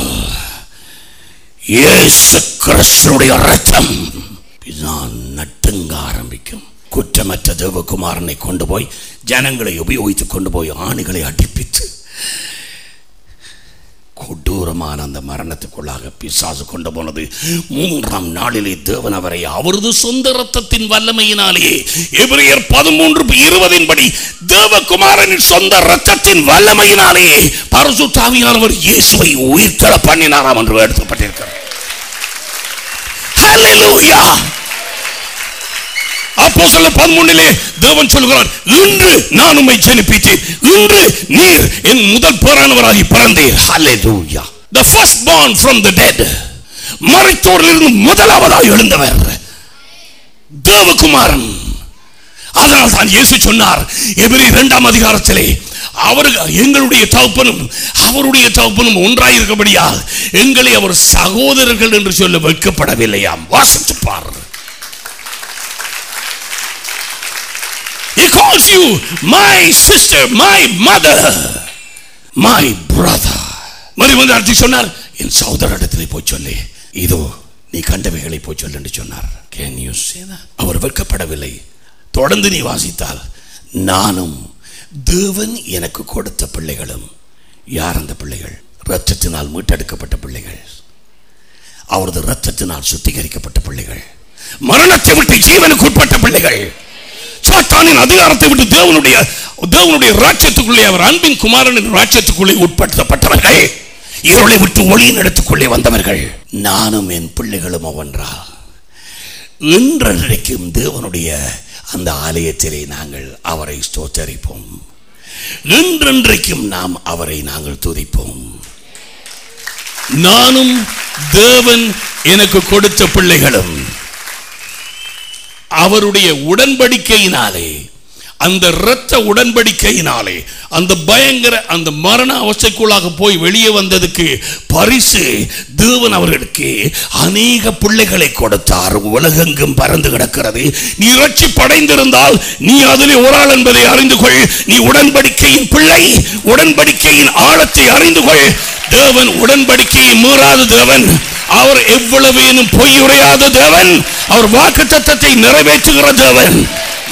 இயேசு கிறிஸ்துடைய ரத்தம் இதுதான் நட்டுங்க ஆரம்பிக்கும் குற்றமற்ற தேவகுமாரனை கொண்டு போய் ஜனங்களை உபயோகித்து கொண்டு போய் ஆணிகளை அடிப்பித்து கொடூரமான அந்த மரணத்துக்குள்ளாக பிசாசு கொண்டு போனது மூன்றாம் நாளிலே தேவன் அவரை அவரது சொந்த ரத்தத்தின் வல்லமையினாலே எபிரேயர் பதிமூன்று இருபதின் படி தேவகுமாரனின் சொந்த ரத்தத்தின் வல்லமையினாலே பரசுத்தாவியானவர் இயேசுவை உயிர்த்தெழ பண்ணினாராம் என்று எடுக்கப்பட்டிருக்கிறார் Hallelujah. அப்போ சொல்ல பதிமூன்றிலே தேவன் சொல்கிறார் இன்று நான் உம்மை ஜெனிப்பித்தேன் இன்று நீர் என் முதல் பேரானவராகி பிறந்தீர் ஹalleluya the first born from the dead மரித்தோரிலிருந்து முதலாவதாக எழுந்தவர் தேவகுமாரன் அதனால் தான் இயேசு சொன்னார் எபிரி இரண்டாம் அதிகாரத்திலே அவர் எங்களுடைய தகப்பனும் அவருடைய தகப்பனும் ஒன்றாயிருக்கபடியால் எங்களை அவர் சகோதரர்கள் என்று சொல்ல வைக்கப்படவில்லையாம் வாசித்து பார் He calls you my sister, my mother, my brother. மறுபடியும் அர்த்தி சொன்னார் என் சகோதரிடத்திலே போய் சொல்லு இதோ நீ கண்டவைகளை போய் சொல்லு என்று சொன்னார் கேன் யூ அவர் வெட்கப்படவில்லை தொடர்ந்து நீ வாசித்தால் நானும் தேவன் எனக்கு கொடுத்த பிள்ளைகளும் யார் அந்த பிள்ளைகள் இரத்தத்தினால் மீட்டெடுக்கப்பட்ட பிள்ளைகள் அவரது இரத்தத்தினால் சுத்திகரிக்கப்பட்ட பிள்ளைகள் மரணத்தை விட்டு ஜீவனுக்கு உட்பட்ட பிள்ளைகள் சாத்தானின் அதிகாரத்தை விட்டு தேவனுடைய தேவனுடைய ராஜ்யத்துக்குள்ளே அவர் அன்பின் குமாரனின் ராஜ்யத்துக்குள்ளே உட்படுத்தப்பட்டவர்கள் இருளை விட்டு ஒளியின் இடத்துக்குள்ளே வந்தவர்கள் நானும் என் பிள்ளைகளும் ஒன்றா இன்றைக்கும் தேவனுடைய அந்த ஆலயத்திலே நாங்கள் அவரை ஸ்தோத்தரிப்போம் இன்றென்றைக்கும் நாம் அவரை நாங்கள் துதிப்போம் நானும் தேவன் எனக்கு கொடுத்த பிள்ளைகளும் அவருடைய உடன்படிக்கையினாலே அந்த இரத்த உடன்படிக்கையினாலே அந்த பயங்கர அந்த மரண அவஸ்தைக்குள்ளாக போய் வெளியே வந்ததுக்கு பரிசு தேவன் அவர்களுக்கு அநேக பிள்ளைகளை கொடுத்தார் உலகெங்கும் பறந்து கிடக்கிறது நீ ரட்சி படைந்திருந்தால் நீ அதிலே ஒரு ஆள் என்பதை அறிந்து கொள் நீ உடன்படிக்கையின் பிள்ளை உடன்படிக்கையின் ஆழத்தை அறிந்து கொள் தேவன் உடன்படிக்கையை மீறாத தேவன் அவர் எவ்வளவேனும் பொய்யுரையாத தேவன் அவர் வாக்கு தத்தத்தை நிறைவேற்றுகிற தேவன்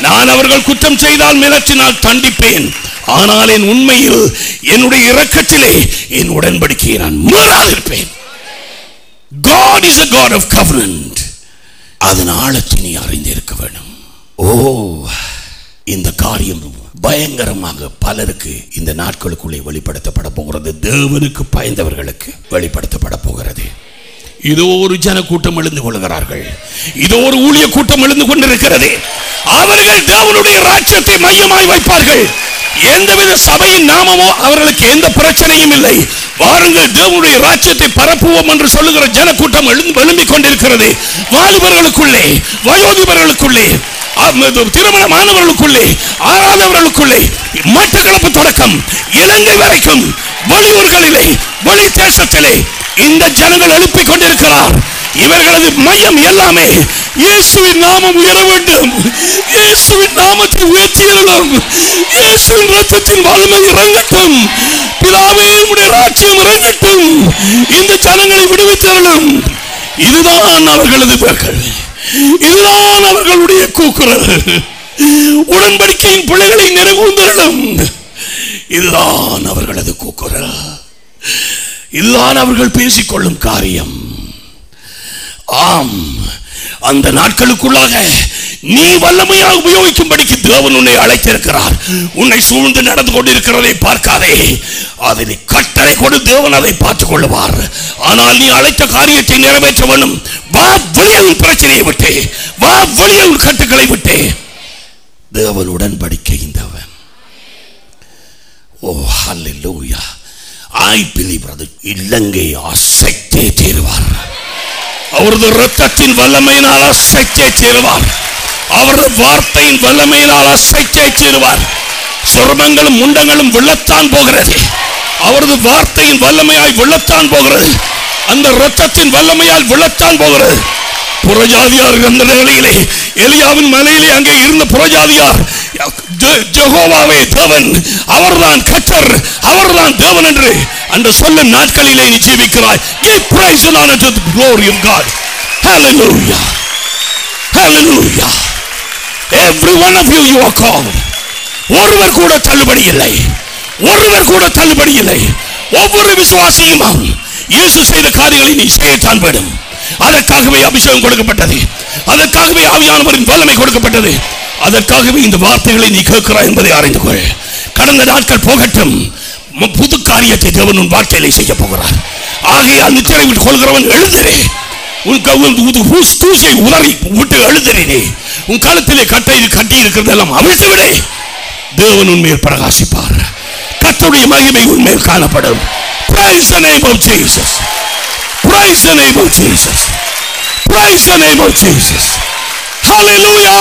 நான் அவர்கள் குற்றம் செய்தால் மிரட்டினால் தண்டிப்பேன் ஆனால் என் உண்மையில் என்னுடைய இரக்கத்திலே என் உடன்படிக்கையை நான் மீறாதிருப்பேன் God is a God of covenant அதன் ஆழத்தை நீ அறிந்திருக்க வேண்டும் ஓ இந்த காரியம் பயங்கரமாக பலருக்கு இந்த நாட்களுக்குள்ளே வெளிப்படுத்தப்பட போகிறது தேவனுக்கு பயந்தவர்களுக்கு வெளிப்படுத்தப்பட போகிறது இதோ ஒரு ஜன கூட்டம் எழுந்து கொள்கிறார்கள் இதோ ஒரு ஊழிய கூட்டம் எழுந்து கொண்டிருக்கிறது அவர்கள் தேவனுடைய ராஜ்யத்தை மையமாய் வைப்பார்கள் எந்தவித சபையின் நாமமோ அவர்களுக்கு எந்த பிரச்சனையும் இல்லை வாருங்கள் தேவனுடைய ராஜ்யத்தை பரப்புவோம் என்று சொல்லுகிற ஜனக்கூட்டம் எழுந்து எழும்பிக் கொண்டிருக்கிறது வாலிபர்களுக்குள்ளே வயோதிபர்களுக்குள்ளே ஆம், இது திருமணமானவர்களுக்குள்ளே ஆறாதவர்களுக்குள்ளே மட்டக்களப்பு தொடக்கம் இலங்கை வரைக்கும் வெளியூர்களிலே வெளி தேசத்திலே இந்த ஜனங்கள் எழுப்பிக் கொண்டிருக்கிறார் இவர்களது மையம் எல்லாமே இயேசுவின் நாமம் உயர வேண்டும் இயேசுவின் நாமத்தை உயர்த்தியறலும் இயேசுவின் ரத்தத்தின் வல்லமை இறங்கட்டும் பிதாவே உடைய ராஜ்யம் இறங்கட்டும் இந்த ஜனங்களை விடுவித்தரலும் இதுதான் அவர்களது மக்கள் இதுதான் அவர்களுடைய கூக்குரல் உடன்படிக்கையின் பிள்ளைகளை நிறைவுந்தரலும் இதுதான் அவர்களது கூக்குரல் இதுதான் அவர்கள் பேசிக்கொள்ளும் காரியம் ஆம் அந்த நாட்களுக்குள்ளாக நீ வல்லமையாக உபயோகிக்கும்படிக்கு தேவன் உன்னை அழைத்திருக்கிறார் உன்னை சூழ்ந்து நடந்து கொண்டிருக்கிறதை பார்க்காதே அதனை கட்டளை கொடு தேவன் அதை பார்த்துக் கொள்ளுவார் ஆனால் நீ அழைத்த காரியத்தை நிறைவேற்ற வேண்டும் வா வெளியில் பிரச்சனையை விட்டு வா வெளியில் கட்டுக்களை விட்டு தேவன் உடன்படிக்கை இந்தவன் ஓ ஹalleluya ஐ பிலீவ் அது இலங்கை அசைத்தே தீருவார் அவரது இரத்தத்தின் வல்லமையினால் அசைத்தே தீருவார் அவரது வார்த்தையின் வல்லமையினால் அசைத்தே தீருவார் சொர்மங்களும் முண்டங்களும் விழத்தான் போகிறது அவரது வார்த்தையின் வல்லமையாய் விழத்தான் போகிறது அந்த இரத்தத்தின் வல்லமையால் விழத்தான் போகிறது புறஜாதியார் இருந்த நிலையிலே எலியாவின் மலையிலே அங்கே இருந்த புறஜாதியார் ஜெ- ஜெகோவாவே தேவன் அவர்தான் கத்தர் அவர்தான் தேவன் என்று அந்த சொல்லும் நாட்களிலே நீ ஜீவிக்கிறாய் give praise and honor to the glory of God hallelujah hallelujah every one of you you are called ஒருவர் கூட தள்ளுபடி இல்லை ஒருவர் கூட தள்ளுபடி இல்லை ஒவ்வொரு விசுவாசியும் இயேசு செய்த காரியங்களை நீ செய்யத்தான் வேண்டும் அதற்காகவே அபிஷேகம் கொடுக்கப்பட்டது அதற்காகவே ஆவியானவரின் வல்லமை கொடுக்கப்பட்டது அதற்காகவே இந்த வார்த்தைகளை நீ கேட்கிறாய் என்பதை அறிந்து கொள் கடந்த நாட்கள் போகட்டும் ம- புது காரியத்தை தேவன் உன் வாழ்க்கையிலே செய்ய போகிறார் ஆகையால் நித்திரை விட்டு கொள்கிறவன் எழுதுறே உன் க- உன் உது- ஊஸ் தூசியை உதறி விட்டு எழுதுறே உன் கழுத்திலே கட்டை கட்டி இருக்கிறதெல்லாம் அவிழ்த்து விடு தேவன் உண்மையில் பிரகாசிப்பார் கர்த்தருடைய மகிமை உண்மையில் காணப்படும் Praise the name of Jesus. Praise the name of Jesus. Praise the name of Jesus. Hallelujah.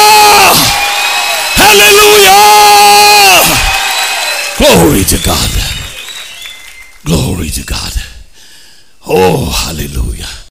Hallelujah. Glory to God. Glory to God. Oh, hallelujah.